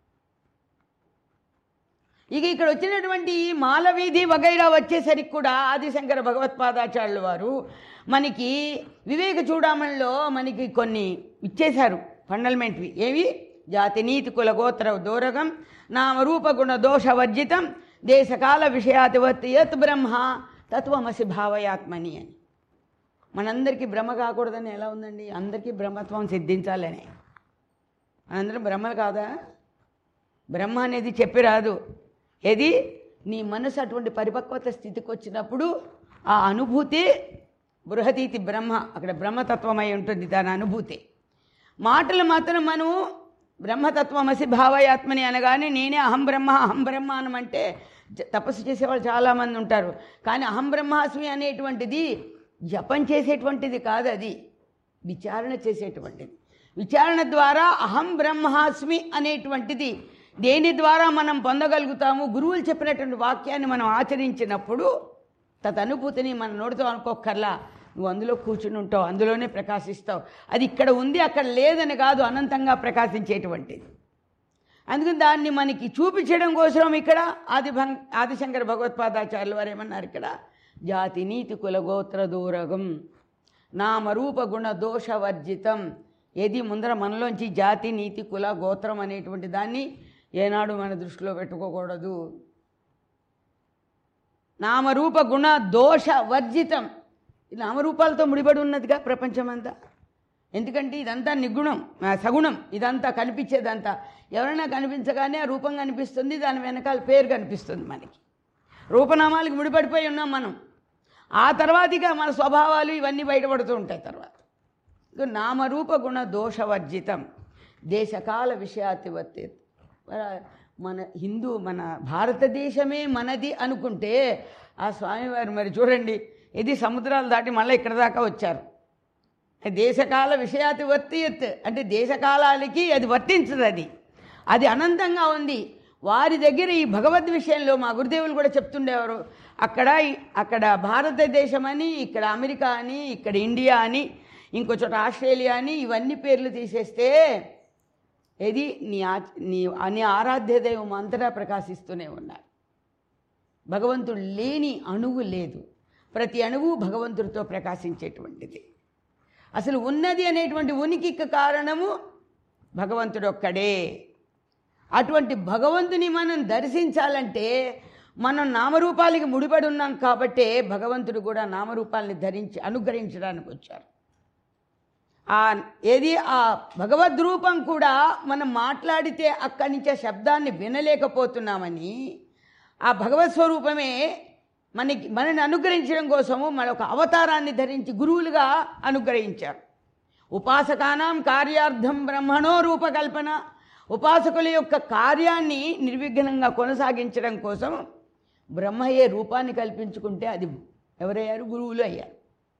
ఇక ఇక్కడ వచ్చినటువంటి ఈ మాలవీధి వగైరా వచ్చేసరికి కూడా ఆదిశంకర భగవత్పాదాచార్యుల వారు మనకి వివేక చూడామణిలో మనకి కొన్ని ఇచ్చేశారు ఫండల్మెంట్వి ఏవి జాతి నీతి కుల గోత్ర దూరగం నామరూప గుణ దోష వర్జితం దేశకాల విషయాతివత్ యత్ బ్రహ్మ తత్వమసి భావయాత్మని అని మనందరికీ బ్రహ్మ కాకూడదని ఎలా ఉందండి అందరికీ బ్రహ్మత్వం సిద్ధించాలని మనందరం బ్రహ్మలు కాదా బ్రహ్మ అనేది చెప్పి రాదు ఏది నీ మనసు అటువంటి పరిపక్వత స్థితికి వచ్చినప్పుడు ఆ అనుభూతి బృహతీతి బ్రహ్మ అక్కడ బ్రహ్మతత్వమై ఉంటుంది దాని అనుభూతి మాటలు మాత్రం మనం బ్రహ్మతత్వమసి భావయాత్మని అనగానే నేనే అహం బ్రహ్మ అహం బ్రహ్మ అనమంటే జ- తపస్సు చేసేవాళ్ళు చాలామంది ఉంటారు కానీ అహం బ్రహ్మాస్మి అనేటువంటిది జపం చేసేటువంటిది కాదు అది విచారణ చేసేటువంటిది విచారణ ద్వారా అహం బ్రహ్మాస్మి అనేటువంటిది దేని ద్వారా మనం పొందగలుగుతాము గురువులు చెప్పినటువంటి వాక్యాన్ని మనం ఆచరించినప్పుడు తదనుభూతిని మన నోటితో అనుకోక్కర్లా నువ్వు అందులో కూర్చుని ఉంటావు అందులోనే ప్రకాశిస్తావు అది ఇక్కడ ఉంది అక్కడ లేదని కాదు అనంతంగా ప్రకాశించేటువంటిది అందుకని దాన్ని మనకి చూపించడం కోసం ఇక్కడ ఆది భం ఆదిశంకర భగవత్పాదాచార్యులు వారు ఏమన్నారు ఇక్కడ జాతి నీతి కుల గోత్ర దూరగం నామరూప గుణ దోషవర్జితం ఏది ముందర మనలోంచి జాతి నీతి కుల గోత్రం అనేటువంటి దాన్ని ఏనాడు మన దృష్టిలో పెట్టుకోకూడదు నామరూప గుణ దోష వర్జితం ఈ నామరూపాలతో ముడిపడి ఉన్నదిగా ప్రపంచమంతా ఎందుకంటే ఇదంతా నిగుణం ఆ, సగుణం ఇదంతా కనిపించేదంతా ఎవరైనా కనిపించగానే ఆ రూపం కనిపిస్తుంది దాని వెనకాల పేరు కనిపిస్తుంది మనకి రూపనామాలకు ముడిపడిపోయి ఉన్నాం మనం ఆ తర్వాత ఇక మన స్వభావాలు ఇవన్నీ బయటపడుతూ ఉంటాయి తర్వాత ఇక నామరూప గుణ దోషవర్జితం దేశకాల విషయాతివర్తి మన హిందూ మన భారతదేశమే మనది అనుకుంటే ఆ స్వామివారు మరి చూడండి ఇది సముద్రాలు దాటి మళ్ళీ ఇక్కడ దాకా వచ్చారు దేశకాల విషయాతి వర్తియత్ అంటే దేశకాలాలకి అది వర్తించదు అది అది అనంతంగా ఉంది వారి దగ్గర ఈ భగవద్ విషయంలో మా గురుదేవులు కూడా చెప్తుండేవారు అక్కడ అక్కడ భారతదేశం అని ఇక్కడ అమెరికా అని ఇక్కడ ఇండియా అని ఇంకో చోట ఆస్ట్రేలియా అని ఇవన్నీ పేర్లు తీసేస్తే ఇది నీ ఆ నీ నీ ఆరాధ్య దైవం అంతటా ప్రకాశిస్తూనే ఉన్నారు భగవంతుడు లేని అణువు లేదు ప్రతి అణువు భగవంతుడితో ప్రకాశించేటువంటిది అసలు ఉన్నది అనేటువంటి ఉనికికి కారణము భగవంతుడు ఒక్కడే అటువంటి భగవంతుని మనం దర్శించాలంటే మనం నామరూపాలకి ముడిపడి ఉన్నాం కాబట్టే భగవంతుడు కూడా నామరూపాలని ధరించి అనుగ్రహించడానికి వచ్చారు ఆ ఏది ఆ భగవద్ రూపం కూడా మనం మాట్లాడితే అక్కడి నుంచి ఆ శబ్దాన్ని వినలేకపోతున్నామని ఆ భగవత్ స్వరూపమే మనకి మనని అనుగ్రహించడం కోసము మన ఒక అవతారాన్ని ధరించి గురువులుగా అనుగ్రహించారు ఉపాసకానాం కార్యార్థం బ్రహ్మణో రూపకల్పన ఉపాసకుల యొక్క కార్యాన్ని నిర్విఘ్నంగా కొనసాగించడం కోసం బ్రహ్మయ్యే రూపాన్ని కల్పించుకుంటే అది ఎవరయ్యారు గురువులు అయ్యారు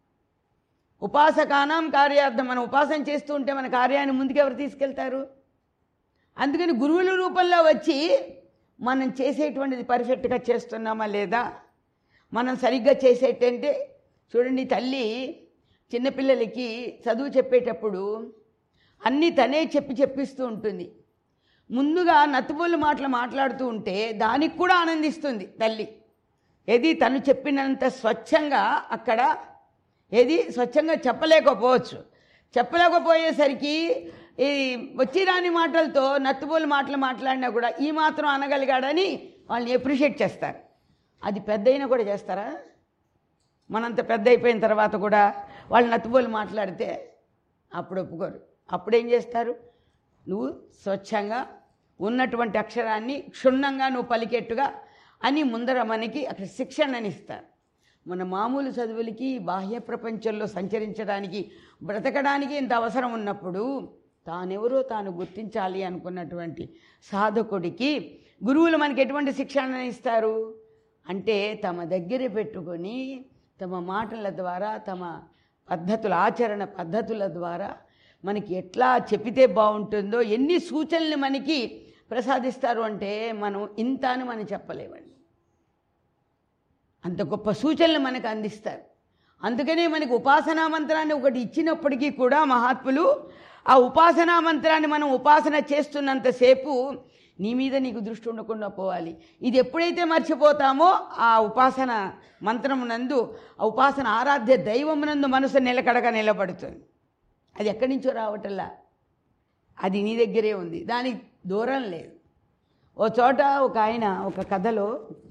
ఉపాసకానాం కార్యార్థం మనం ఉపాసన చేస్తూ ఉంటే మన కార్యాన్ని ముందుకు ఎవరు తీసుకెళ్తారు అందుకని గురువుల రూపంలో వచ్చి మనం చేసేటువంటిది పర్ఫెక్ట్గా చేస్తున్నామా లేదా మనం సరిగ్గా చేసేటంటే చూడండి తల్లి చిన్నపిల్లలకి చదువు చెప్పేటప్పుడు అన్నీ తనే చెప్పి చెప్పిస్తూ ఉంటుంది ముందుగా నత్తుబోలు మాటలు మాట్లాడుతూ ఉంటే దానికి కూడా ఆనందిస్తుంది తల్లి ఏది తను చెప్పినంత స్వచ్ఛంగా అక్కడ ఏది స్వచ్ఛంగా చెప్పలేకపోవచ్చు చెప్పలేకపోయేసరికి ఈ వచ్చి రాని మాటలతో నత్తుబోలు మాటలు మాట్లాడినా కూడా ఈ మాత్రం అనగలిగాడని వాళ్ళని అప్రిషియేట్ చేస్తారు అది పెద్ద అయినా కూడా చేస్తారా మనంత పెద్ద అయిపోయిన తర్వాత కూడా వాళ్ళు నత్తుబోలు మాట్లాడితే అప్పుడు ఒప్పుకోరు అప్పుడేం చేస్తారు నువ్వు స్వచ్ఛంగా ఉన్నటువంటి అక్షరాన్ని క్షుణ్ణంగా నువ్వు పలికెట్టుగా అని ముందర మనకి అక్కడ శిక్షణని ఇస్తారు మన మామూలు చదువులకి బాహ్య ప్రపంచంలో సంచరించడానికి బ్రతకడానికి ఇంత అవసరం ఉన్నప్పుడు తానెవరో తాను గుర్తించాలి అనుకున్నటువంటి సాధకుడికి గురువులు మనకి ఎటువంటి శిక్షణ ఇస్తారు అంటే తమ దగ్గర పెట్టుకొని తమ మాటల ద్వారా తమ పద్ధతుల ఆచరణ పద్ధతుల ద్వారా మనకి ఎట్లా చెప్పితే బాగుంటుందో ఎన్ని సూచనలు మనకి ప్రసాదిస్తారు అంటే మనం ఇంత అని మనం చెప్పలేమండి అంత గొప్ప సూచనలు మనకు అందిస్తారు అందుకనే మనకి ఉపాసనా మంత్రాన్ని ఒకటి ఇచ్చినప్పటికీ కూడా మహాత్ములు ఆ ఉపాసనా మంత్రాన్ని మనం ఉపాసన చేస్తున్నంతసేపు నీ మీద నీకు దృష్టి ఉండకుండా పోవాలి ఇది ఎప్పుడైతే మర్చిపోతామో ఆ ఉపాసన మంత్రం నందు ఆ ఉపాసన ఆరాధ్య దైవం నందు మనసు నిలకడగా నిలబడుతుంది అది ఎక్కడి నుంచో రావటల్లా అది నీ దగ్గరే ఉంది దానికి దూరం లేదు ఓ చోట ఒక ఆయన ఒక కథలో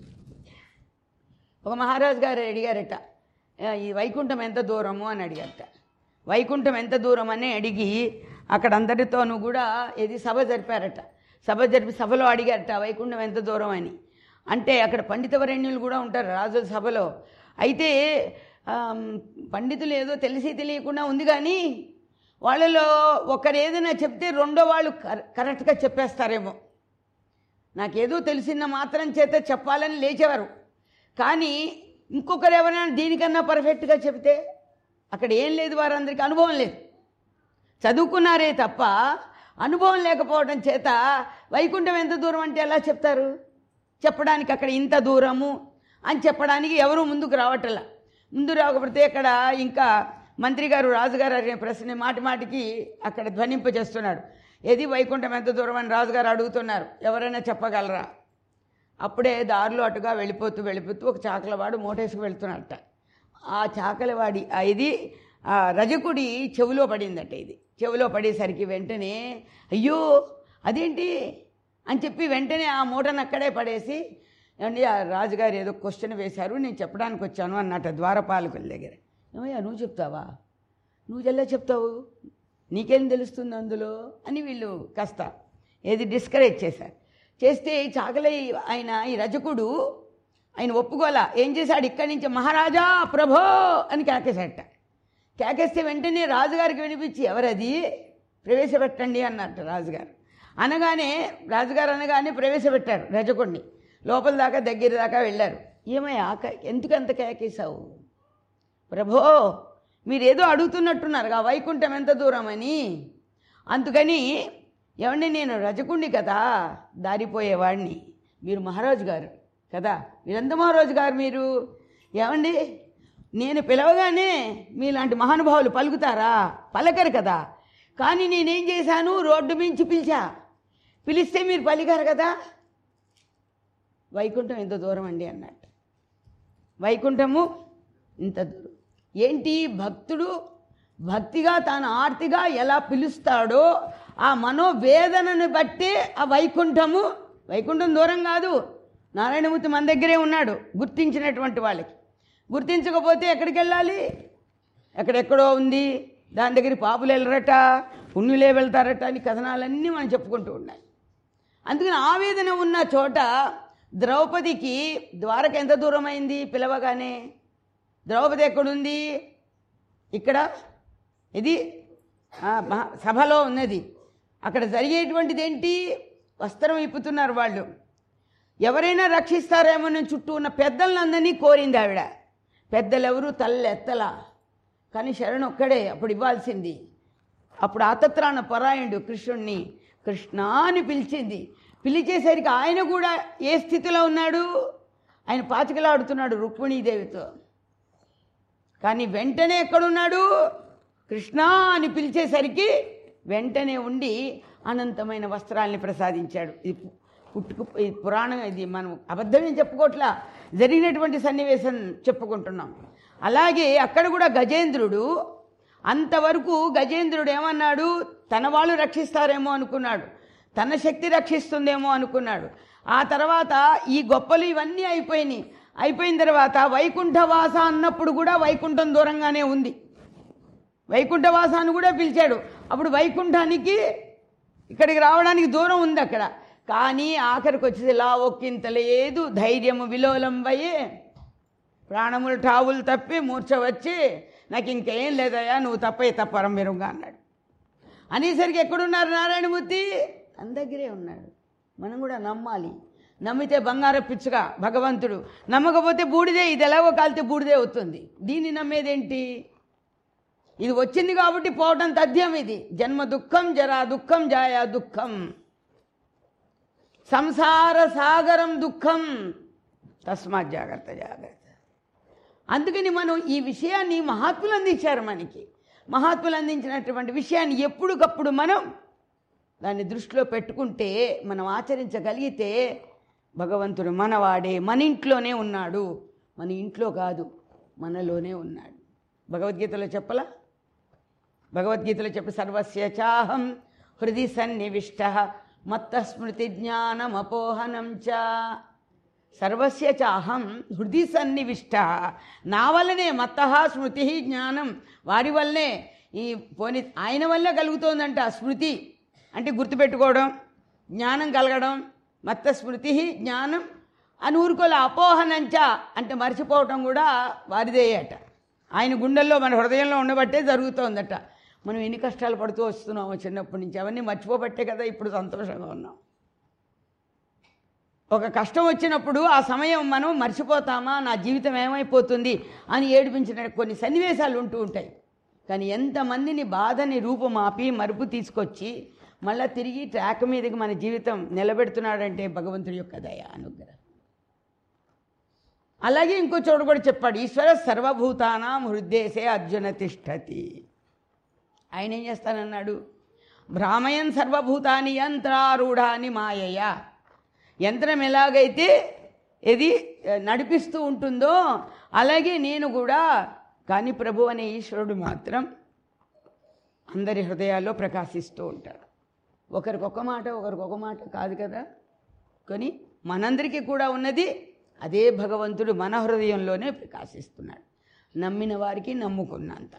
ఒక మహారాజు గారు అడిగారట "ఆ, ఈ వైకుంఠం ఎంత దూరము అని అడిగారట వైకుంఠం ఎంత దూరం అని అడిగి అక్కడ అందరితోనూ కూడా ఏది సభ జరిపారట సభ జరిపి సభలో అడిగారట వైకుంఠం ఎంత దూరం అని అంటే అక్కడ పండితవరేణ్యులు కూడా ఉంటారు రాజుల సభలో అయితే ఆమ్, పండితులు ఏదో తెలిసి తెలియకుండా ఉంది కానీ వాళ్ళలో ఒకరు ఏదైనా చెప్తే రెండో వాళ్ళు కర- కరెక్ట్గా చెప్పేస్తారేమో నాకేదో తెలిసిన మాత్రం చేత చెప్పాలని లేచేవారు కానీ ఇంకొకరు ఎవరైనా దీనికన్నా పర్ఫెక్ట్గా చెప్తే అక్కడ ఏం లేదు వారందరికీ అనుభవం లేదు చదువుకున్నారే తప్ప అనుభవం లేకపోవడం చేత వైకుంఠం ఎంత దూరం అంటే ఎలా చెప్తారు చెప్పడానికి అక్కడ ఇంత దూరము అని చెప్పడానికి ఎవరు ముందుకు రావట్లా ముందు రాకపోతే ఇక్కడ ఇంకా మంత్రి గారు రాజుగారు అడిగిన ప్రశ్న మాటి మాటికి అక్కడ ధ్వనింపజేస్తున్నాడు ఏది వైకుంఠం ఎంత దూరం అని రాజుగారు అడుగుతున్నారు ఎవరైనా చెప్పగలరా అప్పుడే దారిలో అటుగా వెళ్ళిపోతూ వెళ్ళిపోతూ ఒక చాకలవాడు మోటేసుకు వెళ్తున్నట్ట ఆ చాకలవాడి ఆ ఇది ఆ రజకుడి చెవిలో పడిందట ఇది చెవిలో పడేసరికి వెంటనే అయ్యో అదేంటి అని చెప్పి వెంటనే ఆ మూటను అక్కడే పడేసి ఏమండి ఆ రాజుగారు ఏదో క్వశ్చన్ వేశారు నేను చెప్పడానికి వచ్చాను అన్నట్ట ద్వారపాలకుల దగ్గర ఏమయ్యా నువ్వు చెప్తావా నువ్వు ఎలా చెప్తావు నీకేం తెలుస్తుంది అందులో అని వీళ్ళు కాస్త ఏది డిస్కరేజ్ చేశారు చేస్తే ఈ చాకలై ఆయన ఈ రజకుడు ఆయన ఒప్పుకోలా ఏం చేశాడు ఇక్కడి నుంచి మహారాజా ప్రభో అని కేకేశాడట కేకేస్తే వెంటనే రాజుగారికి వినిపించి ఎవరది ప్రవేశపెట్టండి అన్నట్టు రాజుగారు అనగానే రాజుగారు అనగానే ప్రవేశపెట్టారు రజకుడిని లోపల దాకా దగ్గర దాకా వెళ్ళారు ఏమయ్యా క- ఎందుకు అంత కేకేశావు ప్రభో మీరేదో అడుగుతున్నట్టున్నారుగా వైకుంఠం ఎంత దూరం అని అందుకని ఏమండి నేను రజకుండి కదా దారిపోయేవాడిని మీరు మహారాజు గారు కదా మీరెంత మహారాజు గారు మీరు ఏమండి నేను పిలవగానే మీలాంటి మహానుభావులు పలుకుతారా పలకరు కదా కానీ నేనేం చేశాను రోడ్డు మించి పిలిచా పిలిస్తే మీరు పలికారు కదా వైకుంఠం ఎంత దూరం అండి అన్నట్టు వైకుంఠము ఇంత దూరం ఏంటి భక్తుడు భక్తిగా తాను ఆర్తిగా ఎలా పిలుస్తాడో ఆ మనోవేదనను బట్టి ఆ వైకుంఠము వైకుంఠం దూరం కాదు నారాయణమూర్తి మన దగ్గరే ఉన్నాడు గుర్తించినటువంటి వాళ్ళకి గుర్తించకపోతే ఎక్కడికి వెళ్ళాలి ఎక్కడెక్కడో ఉంది దాని దగ్గర పాపులు వెళ్ళరట పుణ్యులే వెళ్తారట అని కథనాలన్నీ మనం చెప్పుకుంటూ ఉన్నాయి అందుకని ఆవేదన ఉన్న చోట ద్రౌపదికి ద్వారక ఎంత దూరం అయింది పిలవగానే ద్రౌపది ఎక్కడుంది ఇక్కడ ఇది ఆ, మహా- సభలో ఉన్నది అక్కడ జరిగేటువంటిది ఏంటి వస్త్రం ఇప్పుతున్నారు వాళ్ళు ఎవరైనా రక్షిస్తారేమో చుట్టూ ఉన్న పెద్దలందరినీ కోరింది ఆవిడ పెద్దలెవరు తల్లెత్తలా కానీ శరణ్ ఒక్కడే అప్పుడు ఇవ్వాల్సింది అప్పుడు ఆతత్రాణ పరాయణుడు కృష్ణుణ్ణి కృష్ణ అని పిలిచింది పిలిచేసరికి ఆయన కూడా ఏ స్థితిలో ఉన్నాడు ఆయన పాచికలాడుతున్నాడు రుక్మిణీదేవితో కానీ వెంటనే ఎక్కడున్నాడు కృష్ణ అని పిలిచేసరికి వెంటనే ఉండి అనంతమైన వస్త్రాల్ని ప్రసాదించాడు ఇది పు- పుట్టుకు ఇది పురాణం ఇది మనం అబద్ధమేం చెప్పుకోవట్లా జరిగినటువంటి సన్నివేశం చెప్పుకుంటున్నాం అలాగే అక్కడ కూడా గజేంద్రుడు అంతవరకు గజేంద్రుడు ఏమన్నాడు తన వాళ్ళు రక్షిస్తారేమో అనుకున్నాడు తన శక్తి రక్షిస్తుందేమో అనుకున్నాడు ఆ తర్వాత ఈ గొప్పలు ఇవన్నీ అయిపోయినాయి అయిపోయిన తర్వాత వైకుంఠవాస అన్నప్పుడు కూడా వైకుంఠం దూరంగానే ఉంది వైకుంఠవాసాన్ని కూడా పిలిచాడు అప్పుడు వైకుంఠానికి ఇక్కడికి రావడానికి దూరం ఉంది అక్కడ కానీ ఆఖరికి వచ్చేసి లా ఒక్కింత లేదు ధైర్యము విలోలం వయ్యే ప్రాణములు టావులు తప్పి మూర్ఛ వచ్చి నాకు ఇంకేం లేదయ్యా నువ్వు తప్పే తప్పరం మెరుగ్గా అన్నాడు అనేసరికి ఎక్కడున్నారు నారాయణమూర్తి తన దగ్గరే ఉన్నాడు మనం కూడా నమ్మాలి నమ్మితే బంగారం పిచ్చుగా భగవంతుడు నమ్మకపోతే బూడిదే ఇది ఎలాగో కాలితే బూడిదే అవుతుంది దీన్ని నమ్మేదేంటి ఇది వచ్చింది కాబట్టి పోవటం తథ్యం ఇది జన్మ దుఃఖం జరా దుఃఖం జాయా దుఃఖం సంసార సాగరం దుఃఖం తస్మాత్ జాగ్రత్త జాగ్రత్త అందుకని మనం ఈ విషయాన్ని మహాత్ములు అందించారు మనకి మహాత్ములు అందించినటువంటి విషయాన్ని ఎప్పటికప్పుడు మనం దాన్ని దృష్టిలో పెట్టుకుంటే మనం ఆచరించగలిగితే భగవంతుడు మనవాడే మన ఇంట్లోనే ఉన్నాడు మన ఇంట్లో కాదు మనలోనే ఉన్నాడు భగవద్గీతలో చెప్పలా భగవద్గీతలో చెప్పి సర్వస్య చాహం హృది సన్నివిష్ట మత్త స్మృతి జ్ఞానమపోహనం చ సర్వస్య చాహం హృది సన్నివిష్ట నా వల్లనే మత్త స్మృతి జ్ఞానం వారి వల్లనే ఈ పోని ఆయన వల్లే కలుగుతోందంట స్మృతి అంటే గుర్తుపెట్టుకోవడం జ్ఞానం కలగడం మత్త స్మృతి జ్ఞానం అని ఊరుకోలే అపోహనంచ అంటే మర్చిపోవటం కూడా వారిదే అట ఆయన గుండెల్లో మన హృదయంలో ఉండబట్టే జరుగుతోందట మనం ఎన్ని కష్టాలు పడుతూ వస్తున్నామో చిన్నప్పటి నుంచి అవన్నీ మర్చిపోబట్టే కదా ఇప్పుడు సంతోషంగా ఉన్నాం ఒక కష్టం వచ్చినప్పుడు ఆ సమయం మనం మర్చిపోతామా నా జీవితం ఏమైపోతుంది అని ఏడిపించిన కొన్ని సన్నివేశాలు ఉంటూ ఉంటాయి కానీ ఎంతమందిని బాధని రూపుమాపి మరుపు తీసుకొచ్చి మళ్ళా తిరిగి ట్రాక్ మీదకి మన జీవితం నిలబెడుతున్నాడంటే భగవంతుడి యొక్క దయ అనుగ్రహం అలాగే ఇంకో చోటు కూడా చెప్పాడు ఈశ్వర సర్వభూతానాం హృద్దేశే అర్జున తిష్టతి ఆయన ఏం చేస్తానన్నాడు భ్రామయన్ సర్వభూతాని యంత్రారూఢాని మాయయ యంత్రం ఎలాగైతే ఇది ఆ, నడిపిస్తూ ఉంటుందో అలాగే నేను కూడా కానీ ప్రభు అనే ఈశ్వరుడు మాత్రం అందరి హృదయాల్లో ప్రకాశిస్తూ ఉంటాడు ఒకరికొక మాట ఒకరికొక మాట కాదు కదా కానీ మనందరికీ కూడా ఉన్నది అదే భగవంతుడు మన హృదయంలోనే ప్రకాశిస్తున్నాడు నమ్మిన వారికి నమ్ముకున్నంత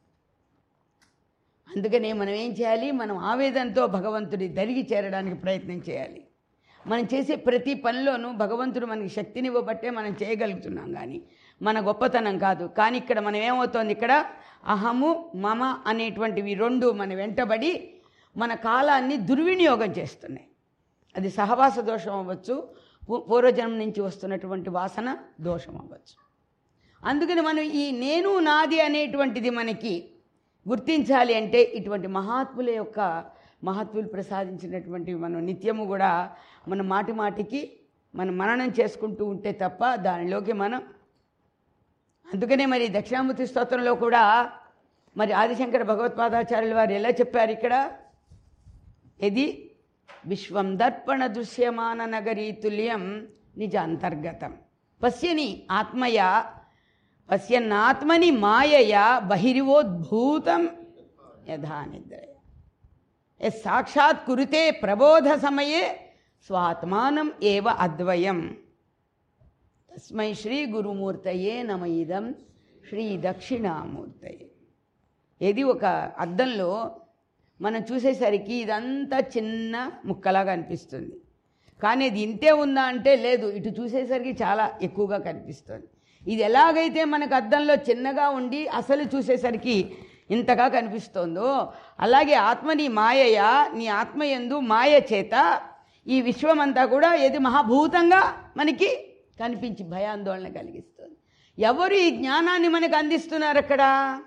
అందుకనే మనం ఏం చేయాలి మనం ఆవేదనతో భగవంతుడి దరిగి చేరడానికి ప్రయత్నం చేయాలి మనం చేసే ప్రతి పనిలోనూ భగవంతుడు మనకి శక్తిని ఇవ్వబట్టే మనం చేయగలుగుతున్నాం కానీ మన గొప్పతనం కాదు కానీ ఇక్కడ మనం ఏమవుతోంది ఇక్కడ అహము మమ అనేటువంటివి రెండు మన వెంటబడి మన కాలాన్ని దుర్వినియోగం చేస్తున్నాయి అది సహవాస దోషం అవ్వచ్చు పూ- పూర్వజన్మ నుంచి వస్తున్నటువంటి వాసన దోషం అవ్వచ్చు అందుకని మనం ఈ నేను నాది అనేటువంటిది మనకి గుర్తించాలి అంటే ఇటువంటి మహాత్ముల యొక్క మహాత్ములు ప్రసాదించినటువంటివి మనం నిత్యము కూడా మన మాటి మాటికి మనం మననం చేసుకుంటూ ఉంటే తప్ప దానిలోకి మనం అందుకనే మరి దక్షిణామూర్తి స్తోత్రంలో కూడా మరి ఆదిశంకర భగవత్పాదాచార్యుల వారు ఎలా చెప్పారు ఇక్కడ ఇది విశ్వం దర్పణ దృశ్యమాన నగరీ తుల్యం నిజ అంతర్గతం పశ్యని ఆత్మయ పశ్యన్నాత్మని మాయయ బహిరివోద్భూతం యథా నిద్రయ యత్ సాక్షాత్ కురుతే ప్రబోధ సమయే స్వాత్మానం ఏవ అద్వయం తస్మై శ్రీ గురుమూర్తయే నమ ఇదం శ్రీ దక్షిణామూర్తయే ఇది ఒక అద్దంలో మనం చూసేసరికి ఇదంతా చిన్న ముక్కలాగా అనిపిస్తుంది కానీ ఇది ఇంతే ఉందా అంటే లేదు ఇటు చూసేసరికి చాలా ఎక్కువగా కనిపిస్తుంది ఇది ఎలాగైతే మనకు అద్దంలో చిన్నగా ఉండి అసలు చూసేసరికి ఇంతగా కనిపిస్తోందో అలాగే ఆత్మ నీ మాయయ నీ ఆత్మ ఎందు మాయ చేత ఈ విశ్వమంతా కూడా ఏది మహాభూతంగా మనకి కనిపించి భయాందోళన కలిగిస్తుంది ఎవరు ఈ జ్ఞానాన్ని మనకు అందిస్తున్నారు అక్కడ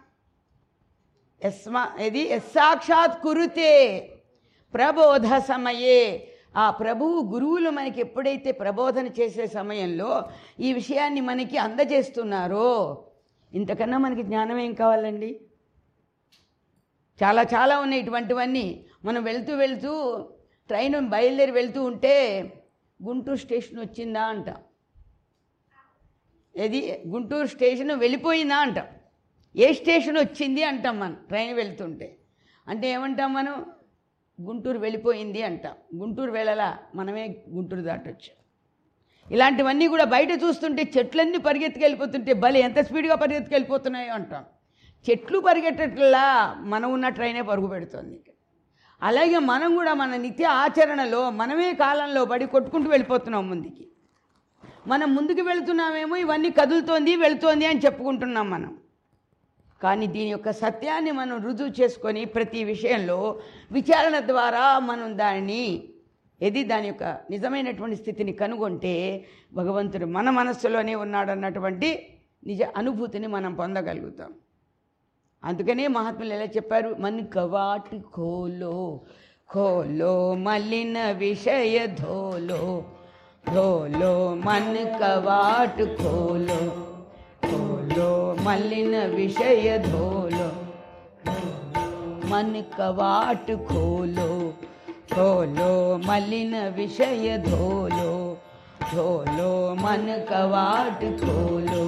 యస్మా ఇది యస్సాక్షాత్ కురుతే ప్రబోధ సమయే ఆ ప్రభువు గురువులు మనకి ఎప్పుడైతే ప్రబోధన చేసే సమయంలో ఈ విషయాన్ని మనకి అందజేస్తున్నారో ఇంతకన్నా మనకి జ్ఞానం ఏం కావాలండి చాలా చాలా ఉన్నాయి ఇటువంటివన్నీ మనం వెళ్తూ వెళ్తూ ట్రైన్ బయలుదేరి వెళ్తూ ఉంటే గుంటూరు స్టేషన్ వచ్చిందా అంటాం ఏది గుంటూరు స్టేషన్ వెళ్ళిపోయిందా అంటాం ఏ స్టేషన్ వచ్చింది అంటాం మనం ట్రైన్ వెళ్తుంటే అంటే ఏమంటాం మనం గుంటూరు వెళ్ళిపోయింది అంటాం గుంటూరు వెళ్ళలా మనమే గుంటూరు దాటొచ్చు ఇలాంటివన్నీ కూడా బయట చూస్తుంటే చెట్లన్నీ పరిగెత్తుకెళ్ళిపోతుంటే బలి ఎంత స్పీడ్గా పరిగెత్తుకెళ్ళిపోతున్నాయో అంటాం చెట్లు పరిగెట్టట్లా మనం ఉన్న ట్రైనే పరుగు పెడుతుంది అలాగే మనం కూడా మన నిత్య ఆచరణలో మనమే కాలంలో పడి కొట్టుకుంటూ వెళ్ళిపోతున్నాం ముందుకి మనం ముందుకు వెళుతున్నామేమో ఇవన్నీ కదులుతోంది వెళుతోంది అని చెప్పుకుంటున్నాం మనం కానీ దీని యొక్క సత్యాన్ని మనం రుజువు చేసుకొని ప్రతి విషయంలో విచారణ ద్వారా మనం దానిని ఏది దాని యొక్క నిజమైనటువంటి స్థితిని కనుగొంటే భగవంతుడు మన మనస్సులోనే ఉన్నాడన్నటువంటి నిజ అనుభూతిని మనం పొందగలుగుతాం అందుకనే మహాత్ములు ఎలా చెప్పారు మన్ కవాట్ ఖోలో ఖోలో మలిన విషయ ధోలో ధోలో మన్ కవాట్ ఖోలో ఖోలో మలిన విషయ ధోలో मन कवाट खोलो खोलो मलिन विषय धोलो धोलो मन कवाट खोलो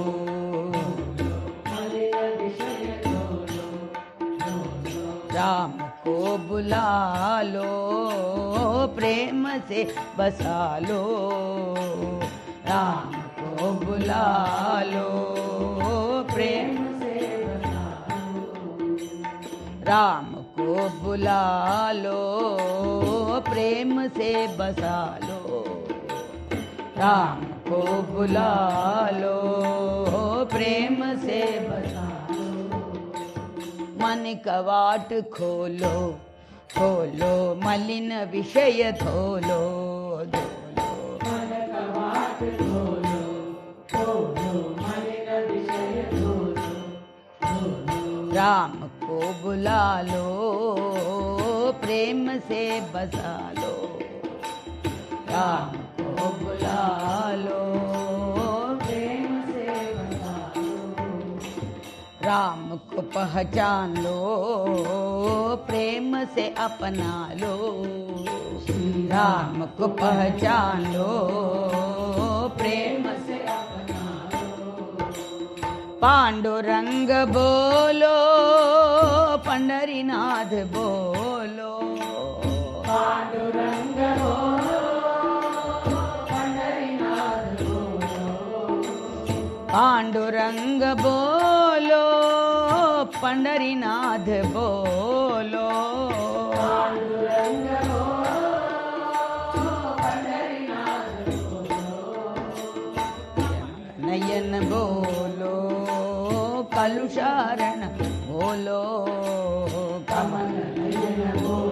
राम को बुला लो प्रेम से बसा लो राम को बुला लो प्रेम से राम को बुला लो प्रेम से बसा लो राम को बुला लो प्रेम से बसा लो मन कवाट खोलो खोलो मलिन विषय धोलो धोलो राम को बुला लो प्रेम से बसा लो राम को बुला लो प्रेम से बसा लो राम को पहचान लो प्रेम से अपना लो राम को पहचान लो प्रेम से अपना लो पांडुरंग बोलो पंडरीनाथ बोलो पांडुरंग बोलो पंडरीनाथ बोलो नयन बोलो कलुषारण बोलो कमल नयन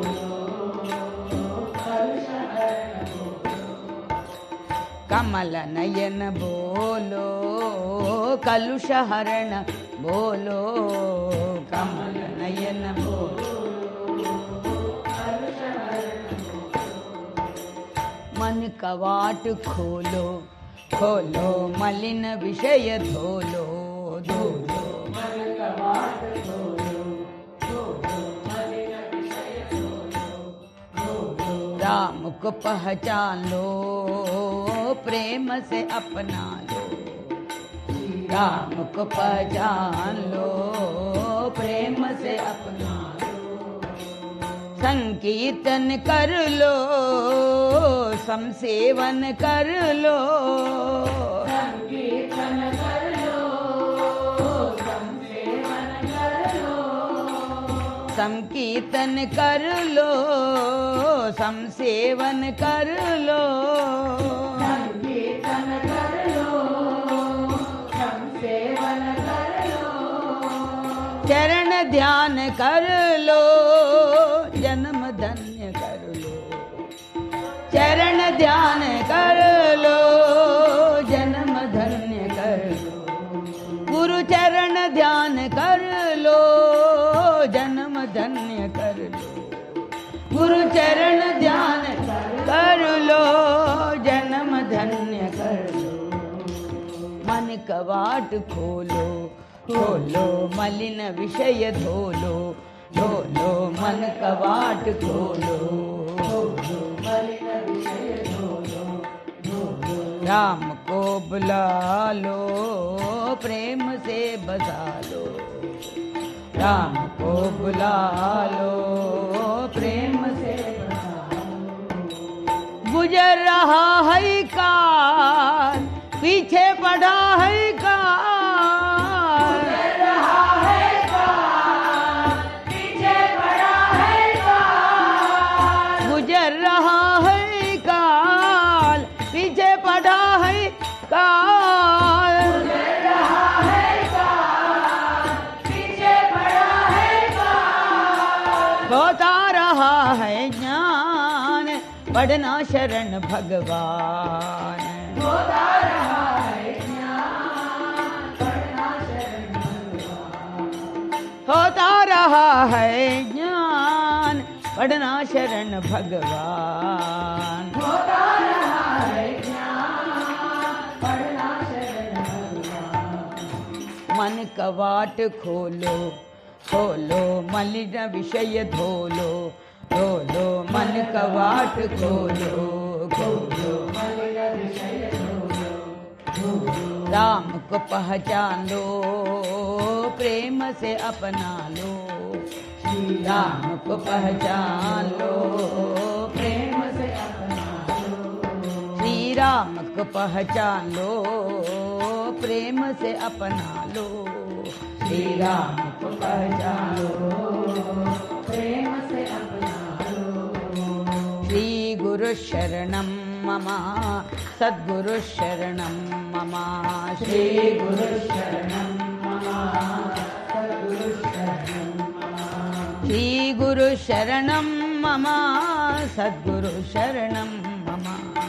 कमल नयन बोलो कलुषहरण बोलो कमल नयन बोलो मन कवाट खोलो खोलो मलिन विषय धोलो धोलो राम को पहचान लो प्रेम से अपना लो राम को पहचान लो प्रेम से अपना लो संकीर्तन कर लो समसेवन कर लो संकीर्तन कर लो समसेवन कर लो चरण ध्यान कर लो जन्म धन्य कर लो चरण ध्यान कर लो जन्म धन्य कर लो गुरु चरण ध्यान कर लो जन्म धन्य कर लो गुरु चरण ध्यान कर लो जन्म धन्य कर लो मन कवाट खोलो खोलो मलिन विषय धोलो धोलो मन कवाट खोलो राम को बुला लो प्रेम से बसा लो राम को बुला लो प्रेम से बसा लो गुजर रहा है काल पीछे पड़ा है काल गुजर रहा है काल पीछे पड़ा है काल होता रहा है ज्ञान पढ़ना शरण भगवान होता रहा है ज्ञान पढ़ना शरण भगवान मन कवाट खोलो खोलो मलिन विषय धोलो धोलो मन कवाट खोलो खोलो राम को पहचान लो प्रेम से अपना लो श्री राम को पहचान लो प्रेम से अपना लो श्री राम को पहचान लो प्रेम से अपना लो श्री राम को पहचान लो प्रेम से अपना लो श्री गुरु शरणम मम सद्गुरु शरणम मम श्री गुरु शरणम श्री गुरु शरणम मम सद्गुरु शरणम मम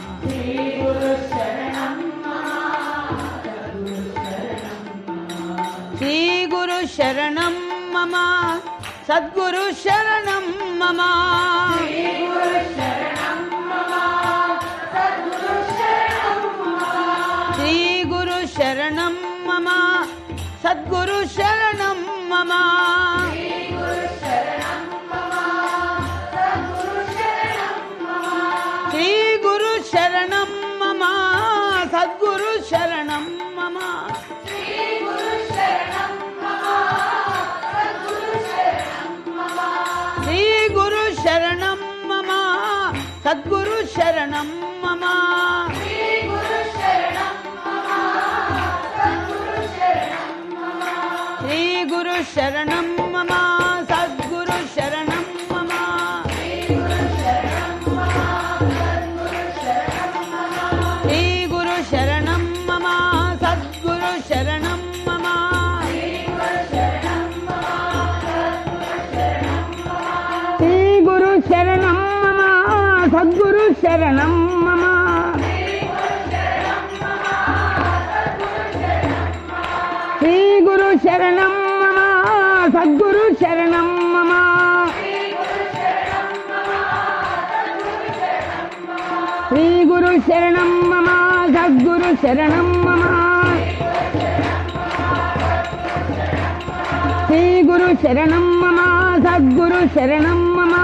श्री गुरु शरणम मम सद्गुरु शरणम मम श्री गुरु शरणम मम सद्गुरु शरणम मम श्री गुरु शरणम मम सद्गुरु शरणम मम श्री गुरु शरणम मम సద్గురు శరణం మమ శ్రీ గురు శరణం మమ సద్గురు శరణం మమ శ్రీ గురు శరణం మమ సద్గురు శరణం మమ శ్రీ గురు శరణం మమ సద్గురు శరణం మమ శ్రీ గురు శరణం మమ సద్గురు శరణం మమ శ్రీ గురు శరణం మమ సద్గురు శరణం మమ శ్రీ గురు శరణం మమ సద్గురు శరణం మమ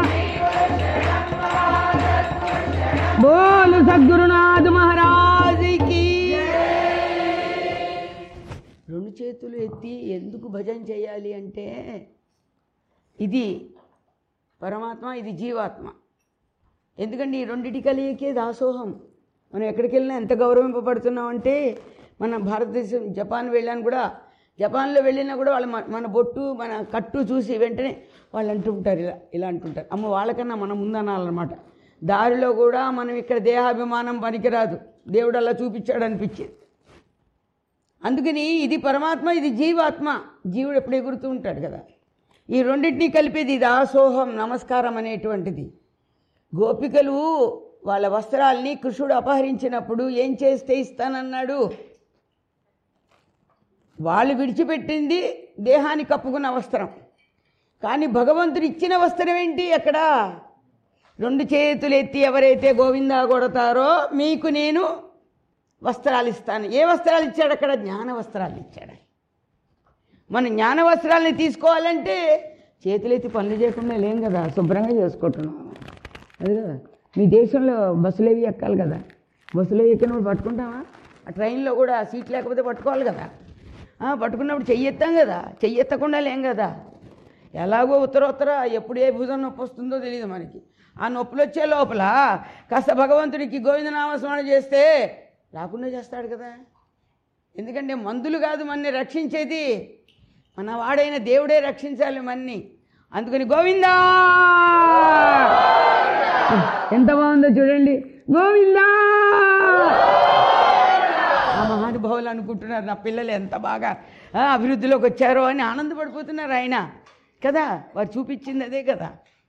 బోలు సద్గురునాథ్ మహారాజుకి రెండు చేతులు ఎత్తి ఎందుకు భజన చేయాలి అంటే ఇది పరమాత్మ ఇది జీవాత్మ ఎందుకంటే ఈ రెండిటి కలియకే దాసోహం మనం ఎక్కడికి వెళ్ళినా ఎంత గౌరవింపబడుతున్నాం అంటే మన భారతదేశం జపాన్ వెళ్ళాను కూడా జపాన్లో వెళ్ళినా కూడా వాళ్ళు మన- మన బొట్టు మన కట్టు చూసి వెంటనే వాళ్ళు అంటుంటారు ఇలా ఇలా అంటుంటారు అమ్మ వాళ్ళకన్నా మనం ముందనాలన్నమాట దారిలో కూడా మనం ఇక్కడ దేహాభిమానం పనికిరాదు దేవుడు అలా చూపించాడు అనిపించేది అందుకని ఇది పరమాత్మ ఇది జీవాత్మ జీవుడు ఎప్పుడు ఎగురుతూ ఉంటాడు కదా ఈ రెండింటినీ కలిపేది ఇది దాసోహం నమస్కారం అనేటువంటిది గోపికలు వాళ్ళ వస్త్రాల్ని కృష్ణుడు అపహరించినప్పుడు ఏం చేస్తే ఇస్తానన్నాడు వాళ్ళు విడిచిపెట్టింది దేహాన్ని కప్పుకున్న వస్త్రం కానీ భగవంతుడు ఇచ్చిన వస్త్రం ఏంటి అక్కడ రెండు చేతులు ఎత్తి ఎవరైతే గోవిందా కొడతారో మీకు నేను వస్త్రాలు ఇస్తాను ఏ వస్త్రాలు ఇచ్చాడు అక్కడ జ్ఞాన వస్త్రాలు ఇచ్చాడు మన జ్ఞాన వస్త్రాలని తీసుకోవాలంటే చేతులెత్తి పనులు చేయకుండా లేం కదా శుభ్రంగా చేసుకుంటున్నాం అది కదా మీ దేశంలో బస్సులు ఏవి ఎక్కాలి కదా బస్సులు ఏవి ఎక్కినప్పుడు పట్టుకుంటామా ఆ ట్రైన్లో కూడా సీట్ లేకపోతే పట్టుకోవాలి కదా ఆ, పట్టుకున్నప్పుడు చెయ్యెత్తాం కదా చెయ్యెత్తకుండా లేం కదా ఎలాగో ఉత్తరోత్తర ఎప్పుడు ఏ భుజం నొప్పి వస్తుందో తెలియదు మనకి ఆ నొప్పులు వచ్చే లోపల కాస్త భగవంతుడికి గోవిందనామస్మరణ చేస్తే రాకుండా చేస్తాడు కదా ఎందుకంటే మందులు కాదు మన్ని రక్షించేది మన వాడైన దేవుడే రక్షించాలి మన్ని అందుకని గోవిందా ఎంత బాగుందో చూడండి గోవిందా ఆ మహానుభావులు అనుకుంటున్నారు నా పిల్లలు ఎంత బాగా ఆ, అభివృద్ధిలోకి వచ్చారో అని ఆనందపడిపోతున్నారు ఆయన కదా వారు చూపించింది అదే కదా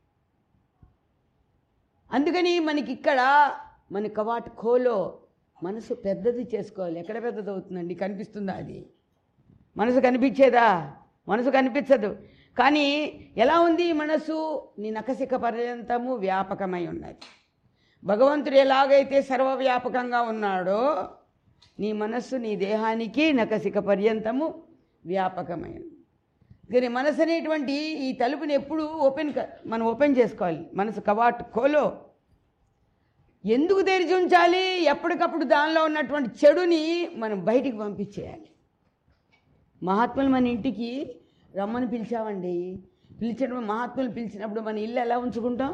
అందుకని మనకి ఇక్కడ మన కవాట్ ఖోలో మనసు పెద్దది చేసుకోవాలి ఎక్కడ పెద్దది అవుతుందండి కనిపిస్తుందా అది మనసు కనిపించేదా మనసు కనిపించదు కానీ ఎలా ఉంది ఈ మనసు నీ నకసిక పర్యంతము వ్యాపకమై ఉన్నది భగవంతుడు ఎలాగైతే సర్వవ్యాపకంగా ఉన్నాడో నీ మనస్సు నీ దేహానికి నకసిక పర్యంతము వ్యాపకమై ఉంది కానీ మనసు అనేటువంటి ఈ తలుపుని ఎప్పుడు ఓపెన్ క- మనం ఓపెన్ చేసుకోవాలి మనసు కవాట్ కోలో ఎందుకు తెరిచి ఉంచాలి ఎప్పటికప్పుడు దానిలో ఉన్నటువంటి చెడుని మనం బయటికి పంపించేయాలి మహాత్ములు మన ఇంటికి రమ్మని పిలిచామండి పిలిచినప్పుడు మహాత్ములు పిలిచినప్పుడు మన ఇల్లు ఎలా ఉంచుకుంటాం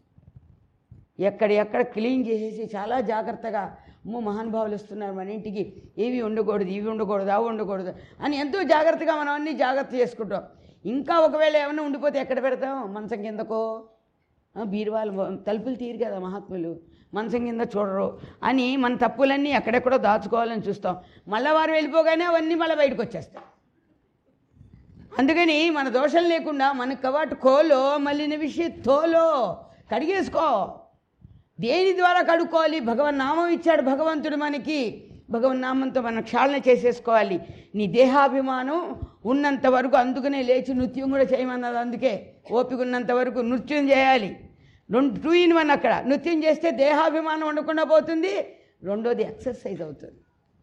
ఎక్కడ ఎక్కడ క్లీన్ చేసేసి చాలా జాగ్రత్తగా అమ్మో మహానుభావులు వస్తున్నారు మన ఇంటికి ఇవి ఉండకూడదు ఇవి ఉండకూడదు అవి ఉండకూడదు అని ఎంతో జాగ్రత్తగా మనం అన్నీ జాగ్రత్త చేసుకుంటాం ఇంకా ఒకవేళ ఏమైనా ఉండిపోతే ఎక్కడ పెడతాం మంచం కిందకో ఆ, బీరువాలు తలుపులు తీరు కదా మహాత్ములు మంచం కింద చూడరు అని మన తప్పులన్నీ ఎక్కడెక్కడో దాచుకోవాలని చూస్తాం మళ్ళీ వారు వెళ్ళిపోగానే అవన్నీ మళ్ళీ బయటకు వచ్చేస్తాయి అందుకని మన దోషం లేకుండా మన కవాటు కోలో మళ్ళీ విషయం తోలో కడిగేసుకో దేని ద్వారా కడుక్కోవాలి భగవన్ నామం ఇచ్చాడు భగవంతుడు మనకి భగవన్ నామంతో మనం క్షాళన చేసేసుకోవాలి నీ దేహాభిమానం ఉన్నంత వరకు అందుకనే లేచి నృత్యం కూడా చేయమన్నది అందుకే ఓపిక ఉన్నంత వరకు నృత్యం చేయాలి రెండు టూ ఇన్ వన్ అక్కడ నృత్యం చేస్తే దేహాభిమానం ఉండకుండా పోతుంది రెండోది ఎక్సర్సైజ్ అవుతుంది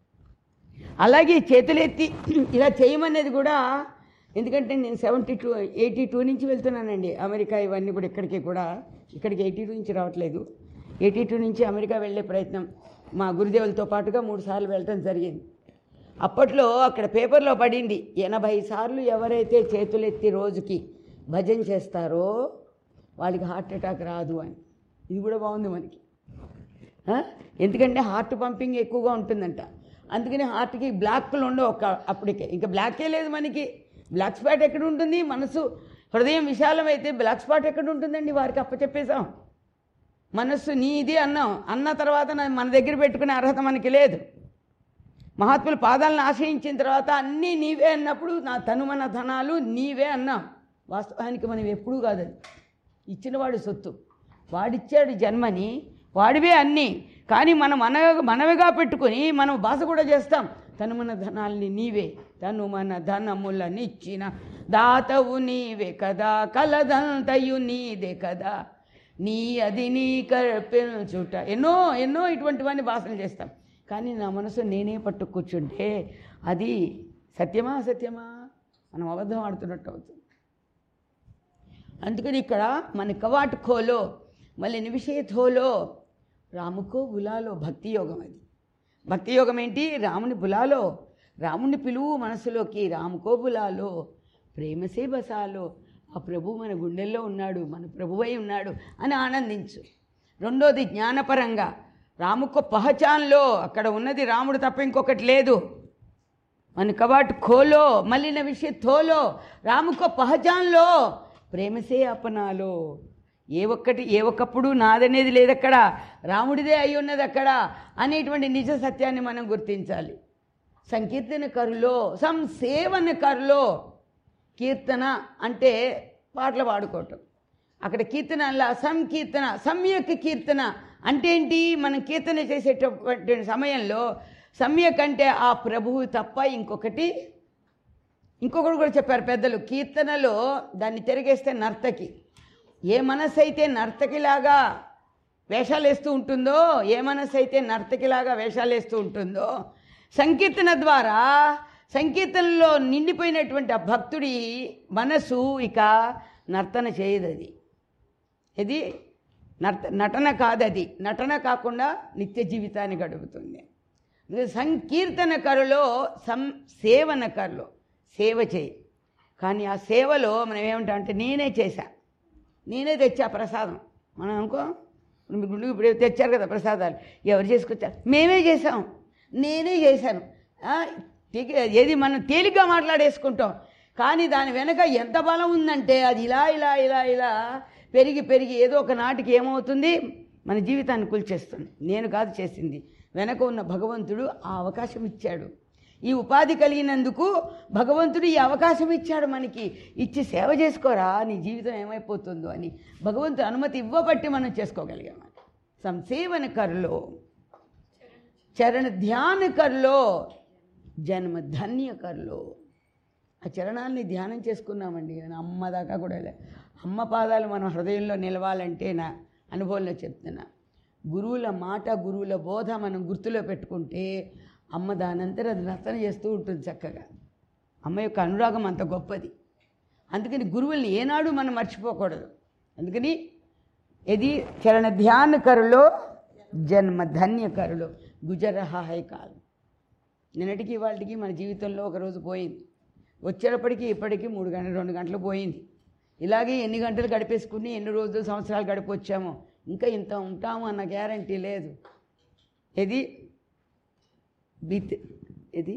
అలాగే చేతులెత్తి ఇలా చేయమనేది కూడా ఎందుకంటే నేను సెవెంటీ టూ ఎయిటీ టూ నుంచి వెళ్తున్నానండి అమెరికా ఇవన్నీ కూడా ఇక్కడికి కూడా ఇక్కడికి ఎయిటీ టూ నుంచి రావట్లేదు ఎయిటీ టూ నుంచి అమెరికా వెళ్ళే ప్రయత్నం మా గురుదేవులతో పాటుగా మూడు సార్లు వెళ్ళటం జరిగింది అప్పట్లో అక్కడ పేపర్లో పడింది ఎనభై సార్లు ఎవరైతే చేతులెత్తి రోజుకి భజన చేస్తారో వాళ్ళకి హార్ట్ అటాక్ రాదు అని ఇది కూడా బాగుంది మనకి ఆ? ఎందుకంటే హార్ట్ పంపింగ్ ఎక్కువగా ఉంటుందంట అందుకని హార్ట్కి బ్లాక్లు ఉండవు ఒక అప్పటికే ఇంకా బ్లాకే లేదు మనకి బ్లాక్ స్పాట్ ఎక్కడ ఉంటుంది మనసు హృదయం విశాలమైతే బ్లాక్ స్పాట్ ఎక్కడ ఉంటుందండి వారికి అప్పచెప్పేశాం మనస్సు నీది అన్నాం అన్న తర్వాత నా- మన దగ్గర పెట్టుకునే అర్హత మనకి లేదు మహాత్ముల పాదాలను ఆశ్రయించిన తర్వాత అన్నీ నీవే అన్నప్పుడు నా తనుమన ధనాలు నీవే అన్నాం వాస్తవానికి మనం ఎప్పుడూ కాదది ఇచ్చినవాడు సొత్తు వాడిచ్చాడు జన్మని వాడివే అన్నీ కానీ మనం మన మనవిగా పెట్టుకొని మనం బాస కూడా చేస్తాం తను మన ధనాల్ని నీవే తను మన ధనములనిచ్చిన దాతవు నీవే కదా కలదంతయు నీదే కదా నీ అది నీ కర్పించుట ఎన్నో ఎన్నో ఇటువంటివన్నీ భాషలు చేస్తాం కానీ నా మనసు నేనే పట్టు కూర్చుంటే అది సత్యమా అసత్యమా మనం అబద్ధం ఆడుతున్నట్టు అవుతుంది అందుకని ఇక్కడ మన కవాట్ ఖోలో మళ్ళీ నివిషేథోలో రాముకో బులాలో భక్తి యోగం అది భక్తి యోగం ఏంటి రాముని బులాలో రాముని పిలువు మనసులోకి రాముకో బులాలో ప్రేమసే బసాలో ఆ ప్రభు మన గుండెల్లో ఉన్నాడు మన ప్రభువై ఉన్నాడు అని ఆనందించు రెండోది జ్ఞానపరంగా రాముకో పహచాన్లో అక్కడ ఉన్నది రాముడు తప్ప ఇంకొకటి లేదు మన కవాట్ ఖోలో మళ్ళీ విషయ థోలో రాముకో పహచాన్లో ప్రేమసే అపనాలో ఏ ఒక్కటి ఏ ఒక్కప్పుడు నాదనేది లేదక్కడ రాముడిదే అయి ఉన్నది అక్కడ అనేటువంటి నిజ సత్యాన్ని మనం గుర్తించాలి సంకీర్తన కరులో సంసేవన కరులో కీర్తన అంటే పాటలు పాడుకోవటం అక్కడ కీర్తన అలా సంకీర్తన సమ్యక్ కీర్తన అంటే ఏంటి మనం కీర్తన చేసేటటువంటి సమయంలో సమ్యక్ అంటే ఆ ప్రభువు తప్ప ఇంకొకటి ఇంకొకటి కూడా చెప్పారు పెద్దలు కీర్తనలో దాన్ని తిరిగేస్తే నర్తకి ఏ మనసు అయితే నర్తకిలాగా వేషాలు వేస్తూ ఉంటుందో ఏ మనసు అయితే నర్తకిలాగా వేషాలు వేస్తూ ఉంటుందో సంకీర్తన ద్వారా సంకీర్తనలో నిండిపోయినటువంటి ఆ భక్తుడి మనసు ఇక నర్తన చేయదు అది ఇది నర్త నటన కాదది నటన కాకుండా నిత్య జీవితాన్ని గడుపుతుంది ఇది సంకీర్తనకరులో సం సేవనకరులో సేవ చేయి కానీ ఆ సేవలో మనం ఏమంటాం అంటే నేనే చేశా నేనే తెచ్చా ప్రసాదం మనం అనుకో ఇప్పుడు మీ గుండెకి ఇప్పుడు తెచ్చారు కదా ప్రసాదాలు ఎవరు చేసుకొచ్చారు మేమే చేసాం నేనే చేశాను ఆ, తెగి- ఏది మనం తేలిగ్గా మాట్లాడేసుకుంటాం కానీ దాని వెనక ఎంత బలం ఉందంటే అది ఇలా ఇలా ఇలా ఇలా పెరిగి పెరిగి ఏదో ఒక నాటికి ఏమవుతుంది మన జీవితాన్ని కూల్చేస్తుంది నేను కాదు చేసింది వెనక ఉన్న భగవంతుడు ఆ అవకాశం ఇచ్చాడు ఈ ఉపాధి కలిగినందుకు భగవంతుడు ఈ అవకాశం ఇచ్చాడు మనకి ఇచ్చి సేవ చేసుకోరా నీ జీవితం ఏమైపోతుందో అని భగవంతుడు అనుమతి ఇవ్వబట్టి మనం చేసుకోగలిగాం సంసేవన కరులో చరణ ధ్యాన కరులో జన్మ ధన్య కరులో ఆ చరణాన్ని ధ్యానం చేసుకున్నామండి నా అమ్మ దాకా కూడా లే. అమ్మ పాదాలు మన హృదయంలో నిలవాలంటే నా అనుభవంలో చెప్తున్నా గురువుల మాట గురువుల బోధ మనం గుర్తులో పెట్టుకుంటే అమ్మ దానంతరం అది నర్తన చేస్తూ ఉంటుంది చక్కగా అమ్మ యొక్క అనురాగం అంత గొప్పది అందుకని గురువుల్ని ఏనాడు మనం మర్చిపోకూడదు అందుకని ఇది చరణ ధ్యాన కరులో జన్మ ధన్య కరులో గుజరహాయ్ కాలం నిన్నటికి వాళ్ళకి మన జీవితంలో ఒక రోజు పోయింది వచ్చేటప్పటికి ఇప్పటికీ మూడు గంటలు రెండు గంటలు పోయింది ఇలాగే ఎన్ని గంటలు గడిపేసుకుని ఎన్ని రోజులు సంవత్సరాలు గడిపొచ్చామో ఇంకా ఇంత ఉంటాము అన్న గ్యారంటీ లేదు ఇది బీత్ ఇది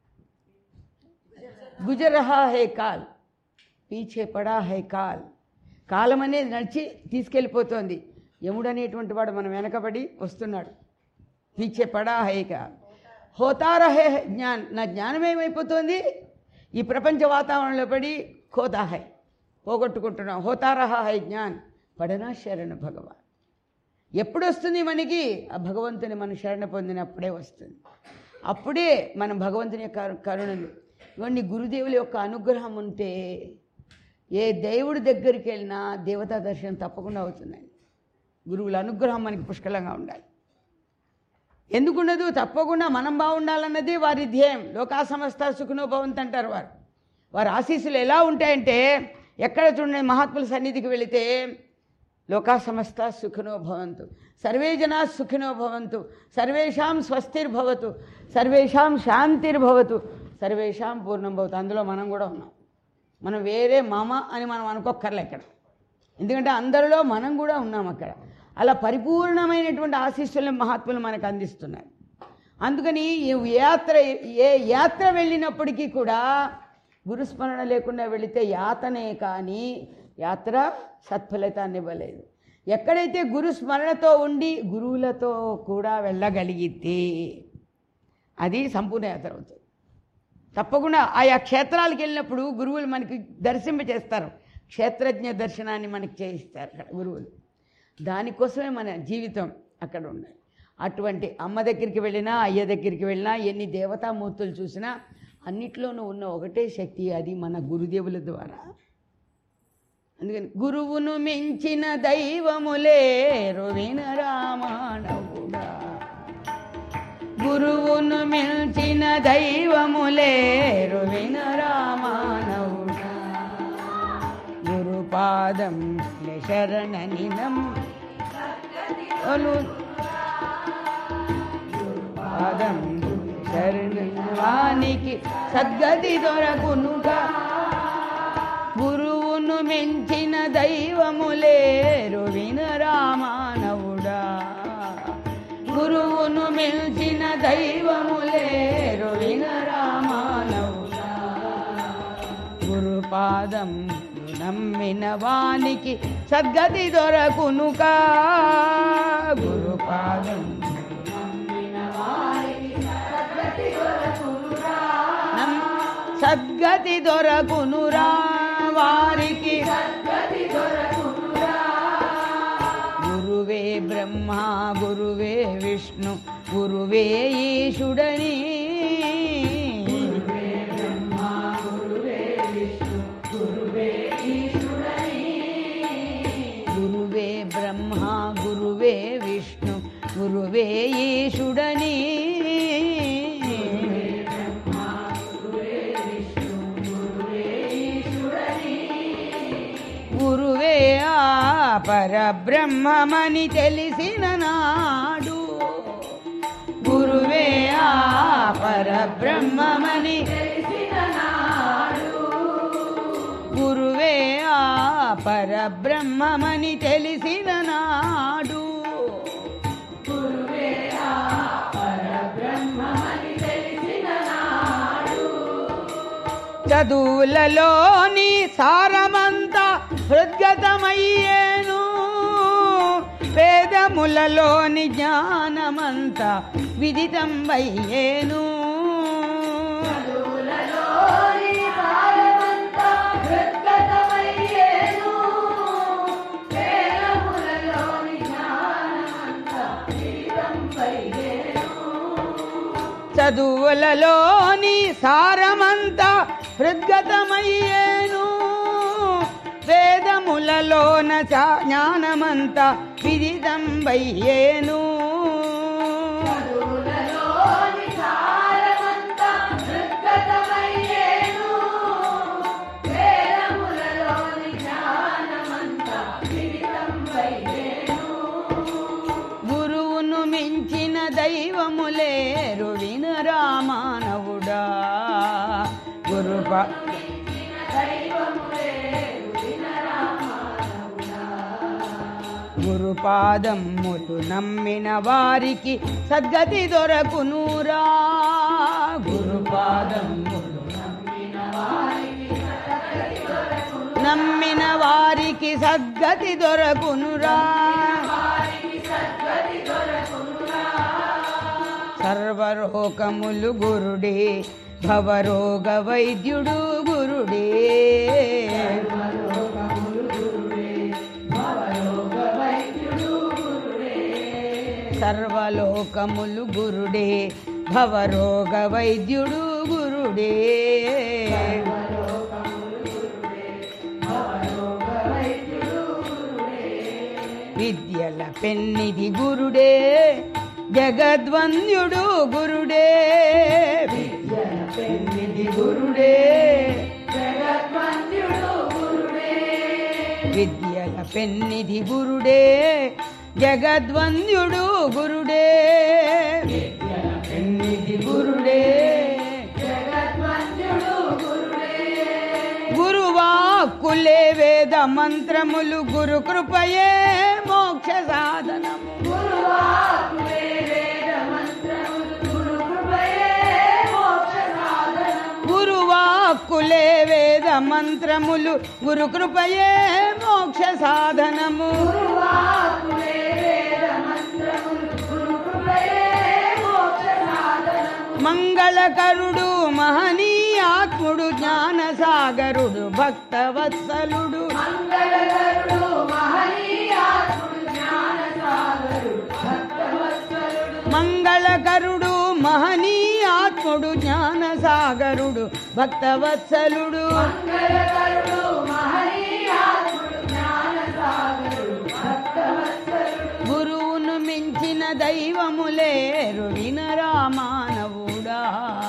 గుజరహా హే కాల్ పీచే పడా హే కాల్ కాలం అనేది నడిచి తీసుకెళ్ళిపోతోంది యముడు అనేటువంటి వాడు మనం వెనకబడి వస్తున్నాడు పీచే పడా హే కాల్ హోతార హే జ్ఞాన్ నా జ్ఞానం ఏమైపోతుంది ఈ ప్రపంచ వాతావరణంలో పడి ఖోతా హై పోగొట్టుకుంటున్నాం హోతారహ హై జ్ఞాన్ పడనా శరణ భగవాన్ ఎప్పుడు వస్తుంది మనకి ఆ భగవంతుని మనం శరణ పొందినప్పుడే వస్తుంది అప్పుడే మనం భగవంతుని యొక్క కరుణను ఇవన్నీ గురుదేవుల యొక్క అనుగ్రహం ఉంటే ఏ దేవుడి దగ్గరికి వెళ్ళినా దేవతా దర్శనం తప్పకుండా అవుతుందండి గురువుల అనుగ్రహం మనకి పుష్కలంగా ఉండాలి ఎందుకుండదు తప్పకుండా మనం బాగుండాలన్నది వారి ధ్యేయం లోకా సమస్త సుఖనో భవంత్ అంటారు వారు వారి ఆశీస్సులు ఎలా ఉంటాయంటే ఎక్కడ చూడండి మహాత్ముల సన్నిధికి వెళితే లోకా సమస్త సుఖినో భవంతు సర్వే జనా సుఖినో భవంతు సర్వేషాం స్వస్తిర్భవతు సర్వేషాం శాంతిర్భవతు సర్వేషాం పూర్ణం భవతు అందులో మనం కూడా ఉన్నాం మనం వేరే మమ అని మనం అనుకోక్కర్లే ఇక్కడ ఎందుకంటే అందరిలో మనం కూడా ఉన్నాం అక్కడ అలా పరిపూర్ణమైనటువంటి ఆశీస్సులను మహాత్ములు మనకు అందిస్తున్నారు అందుకని ఈ యాత్ర ఏ యాత్ర వెళ్ళినప్పటికీ కూడా గురుస్మరణ లేకుండా వెళితే యాతనే కానీ యాత్ర సత్ఫలితాన్ని ఇవ్వలేదు ఎక్కడైతే గురు స్మరణతో ఉండి గురువులతో కూడా వెళ్ళగలిగితే అది సంపూర్ణ యాత్ర అవుతుంది తప్పకుండా ఆయా క్షేత్రాలకు వెళ్ళినప్పుడు గురువులు మనకి దర్శింపచేస్తారు క్షేత్రజ్ఞ దర్శనాన్ని మనకి చేయిస్తారు అక్కడ గురువులు దానికోసమే మన జీవితం అక్కడ ఉండాలి అటువంటి అమ్మ దగ్గరికి వెళ్ళినా అయ్య దగ్గరికి వెళ్ళినా ఎన్ని దేవతామూర్తులు చూసినా అన్నిట్లోనూ ఉన్న ఒకటే శక్తి అది మన గురుదేవుల ద్వారా అందుకని గురువును మించిన దైవములేరు వినరామానవుడా గురువును మించిన దైవములేరు వినరామానవుడా గురుపాదం శరణనినం పాదం శరణవానికి సద్గతి దొరకునుగా గురువును మించిన దైవములేరు వినరామానవుడా గురువును మించిన దైవములేరు వినరామానవుడా గురుపాదం నమ్మిన వానికి సద్గతి దొరకునుకా గురుపాదం నమ్- సద్గతి దొరకునురా వారికి గురువే బ్రహ్మ గురువే విష్ణు గురువే ఈశుడని గురువే బ్రహ్మ గురువే విష్ణు గురువే ఈశుడని గురువే ఆ పరబ్రహ్మమని తెలిసిన నాడు గురువే ఆ పరబ్రహ్మమని గురువే ఆ పరబ్రహ్మమని తెలిసిన నాడు చదువులలోని సారమంతా హృద్గతమయ్యేను వేదములలోని జ్ఞానమంతా విదితమయ్యేను చదువులలోని సారమంతా హృద్గతమయ్యేను వేదములలోన చ- జ్ఞానమంతా విదితంబయ్యేను గురువును మించిన దైవములేరు వినరామానవుడా గురుప గురుపాదమ్ములు నమ్మిన వారికి సద్గతి దొరకునురా గురుపాదమ్ములు నమ్మిన వారికి సద్గతి దొరకునురా సర్వరోగములు గురుడే భవరోగ వైద్యుడు గురుడే సర్వలోకములు గురుడే భవరోగ వైద్యుడు గురుడే విద్యల పెన్నిది గురుడే జగద్వంద్యుడు గురుడే విద్యల పెన్నిది గురుడే విద్యల పెన్నిది గురుడే జగద్వంద్యుడు గురుడే విద్యల పెన్నిది గురుడే గురువాక్కులే వేద మంత్రములు గురు కృపయే మోక్ష మోక్ష సాధనము గురువాక్కులే వేద మంత్రములు గురు కృపయే మోక్ష సాధనము మంగళకరుడు మహనీయాత్ముడు జ్ఞాన సాగరుడు భక్తవత్సలుడు మంగళకరుడు మహనీయాత్ముడు జ్ఞాన సాగరుడు భక్తవత్సలుడు గురువును మించిన దైవము లేరు వినరామానవుడా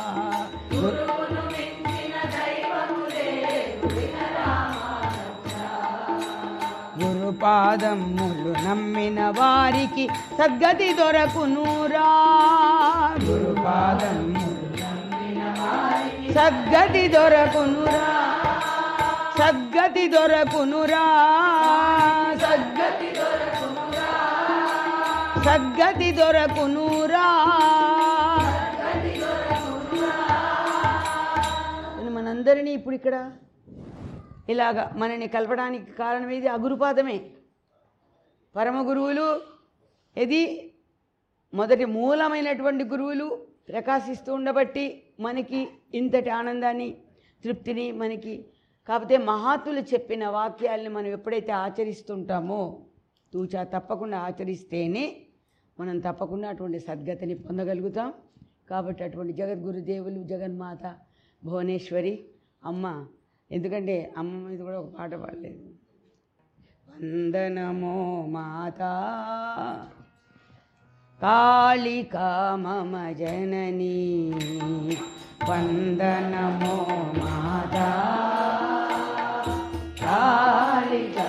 గురుపాదములు నమ్మిన వారికి సద్గతి దొరకునురా గురుపాదములు సద్గతి దొరకునురా సద్గతి దొరకునురా సద్గతి సద్గతి దొరకునురా మనందరినీ ఇప్పుడు ఇక్కడ ఇలాగా మనని కలపడానికి కారణం ఏది ఆ గురుపాదమే పరమ గురువులు ఇది మొదటి మూలమైనటువంటి గురువులు ప్రకాశిస్తూ ఉండబట్టి మనకి ఇంతటి ఆనందాన్ని తృప్తిని మనకి కాకపోతే మహాత్ములు చెప్పిన వాక్యాల్ని మనం ఎప్పుడైతే ఆచరిస్తుంటామో తూచా తప్పకుండా ఆచరిస్తేనే మనం తప్పకుండా అటువంటి సద్గతిని పొందగలుగుతాం కాబట్టి అటువంటి జగద్గురుదేవులు జగన్మాత భువనేశ్వరి అమ్మ ఎందుకంటే అమ్మ మీద కూడా ఒక పాట పాడలేదు వందనమో మాతా కాళికా మమ జననీ వందనమో మాతా కాళికా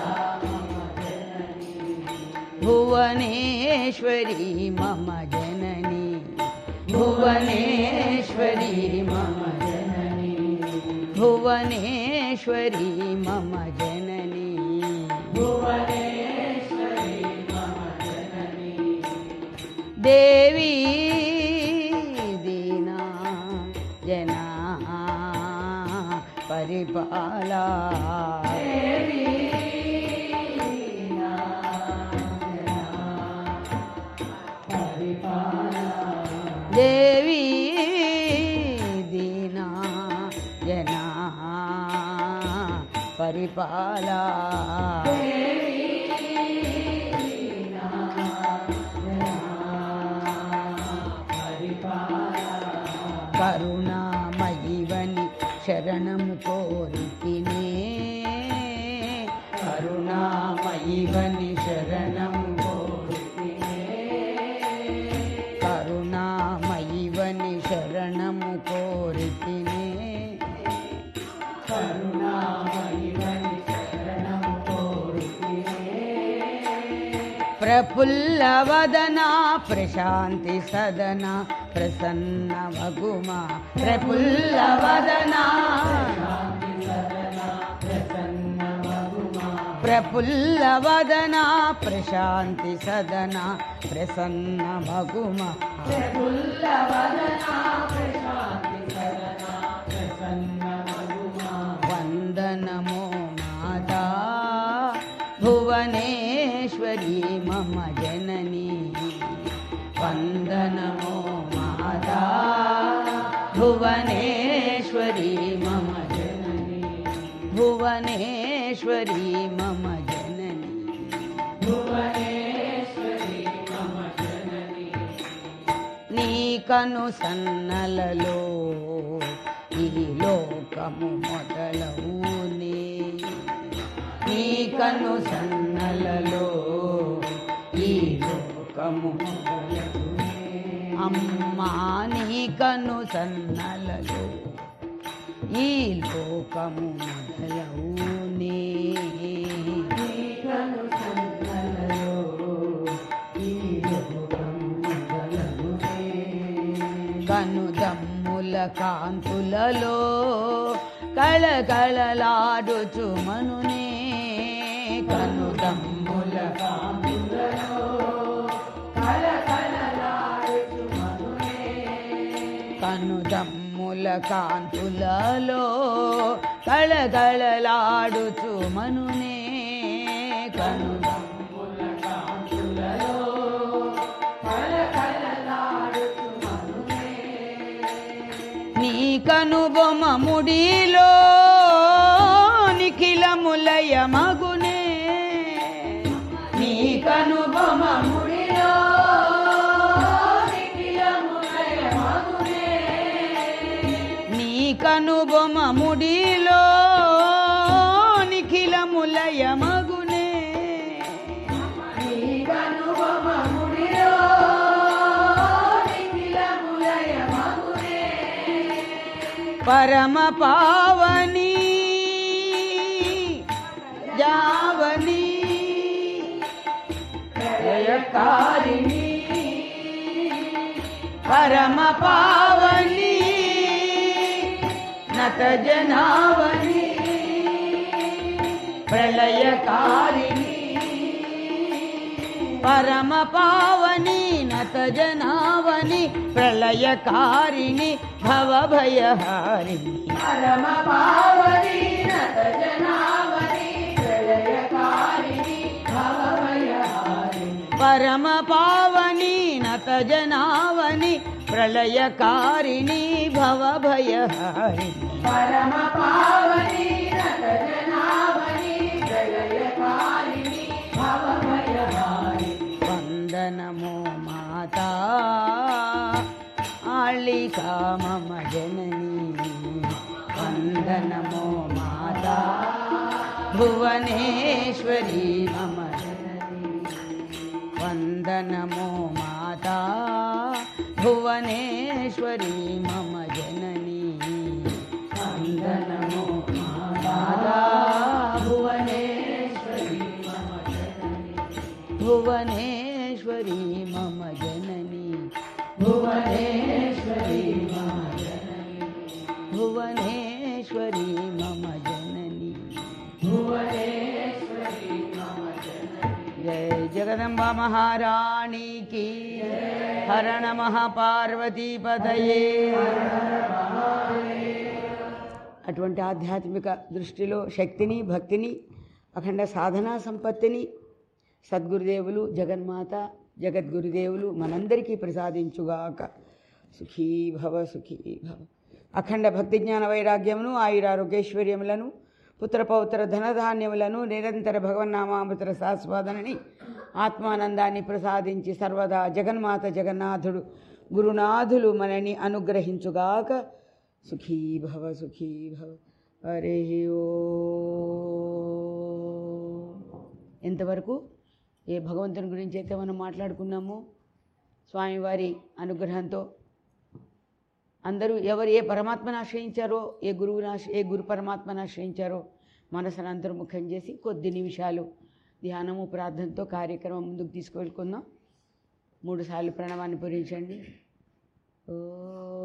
భువనేశ్వరి మమ జనని భువనేశ్వరి మమ జనని భువనేశ్వరి మమ జనని భువనేశ్వరి మమ జనని దేవి దీనా జనా పరిపాలా దేవి దీనా జనా పరిపాలా కరుణామయివని శరణము కోరితినే కరుణామయివని శరణము కోరితినే కరుణామయివని శరణము కోరితినే కరుణామయివని శరణము కోరితినే ప్రఫుల్లవదనా ప్రశాంతి సదన ప్రసన్న మగుమా ప్రఫుల్లవదనా ప్రఫుల్లవదనా ప్రశాంతి సదన ప్రసన్న మగుమా వందనమో మాతా భువనేశ్వరి మమ జనని వందనమో మాతా భువనేశ్వరి మమ జనని భువనేశ్వరి మమ జనని భువనేశ్వరి మమ జనని నీ కను సన్నలలో ఈ లోకము మొదలవునే నీ కను సన్నలలో ఈ లోకము మొదలవునే అమ్మా నీ కను సన్నలలో ఈ లోకము మొదలవునే నీ కను సన్నలలో ఈ లోకము మొదలవునే కనుదమ్ముల కాంతులలో కళకళలాడుచు మనునే కనుదమ్ముల కాంతులలో కాంతులలో కళకళలాడుచు మనునే కను నీ కనుబొమ ముడిలో నిఖిలములయ మగునే నీ కనుబొమ ముడిలో నీ కనుబొమ ముడిలో నిఖిలములయ మగునే నీ కనుబొమ ముడిలో నిఖిలములయ మగునే పరమ పావని జావని ప్రళయకారిణి పరమ పావని నత జనావని ప్రళయకారిణి పరమ పావని నత జనావని ప్రళయకారిణి భవ భయహారిణి పరమ పావని నత జనావని ప్రళయకారిణి భవ భయహారిణి పరమ పావని నత జనావని ప్రళయకారిణి భవ భయహారిణి పరమ పావని నత జనావని ప్రళయకారిణి భవ భయహారిణి వందనమో మాతా ఆళికా మమ జననీ వందనమో మాతా భువనేశ్వరీ మమ జననీ వందనమో మాతా భువనేశ్వరీ మమ జననీ వందనమో మాతా భువనేశ్వరీ మమ జననీ భువనేశ్వరీ మమ జననీ భువనేశ్వరీ మమ జననీ భువనేశ్వరీ మమ జననీ భువనేశ్వరీ మమ జననీ జయ జగదంబ మహారాణి की हर नमः పార్వతీ పదయే అటువంటి ఆధ్యాత్మిక దృష్టిలో శక్తిని భక్తిని అఖండ సాధనా సంపత్తిని సద్గురుదేవులు జగన్మాత జగద్గురుదేవులు మనందరికీ ప్రసాదించుగాక సుఖీ భవ సుఖీ భవ అఖండ భక్తి జ్ఞాన వైరాగ్యమును ఆయురారోగ్యైశ్వర్యములను పుత్రపౌత్ర ధనధాన్యములను నిరంతర భగవన్నామామృతర సాస్వాదనని ఆత్మానందాన్ని ప్రసాదించి సర్వదా జగన్మాత జగన్నాథుడు గురునాథులు మనని అనుగ్రహించుగాక సుఖీ భవ సుఖీ భవ హరి ఓ ఎంతవరకు ఏ భగవంతుని గురించి అయితే మనం మాట్లాడుకున్నామో స్వామివారి అనుగ్రహంతో అందరూ ఎవరు ఏ పరమాత్మను ఆశ్రయించారో ఏ గురువుని ఆశ్ర ఏ గురు పరమాత్మను ఆశ్రయించారో మనసును అంతర్ముఖం చేసి కొద్ది నిమిషాలు ధ్యానము ప్రార్థనతో కార్యక్రమం ముందుకు తీసుకువెళ్ళుకుందాం మూడుసార్లు ప్రణవాన్ని పూరించండి ఓ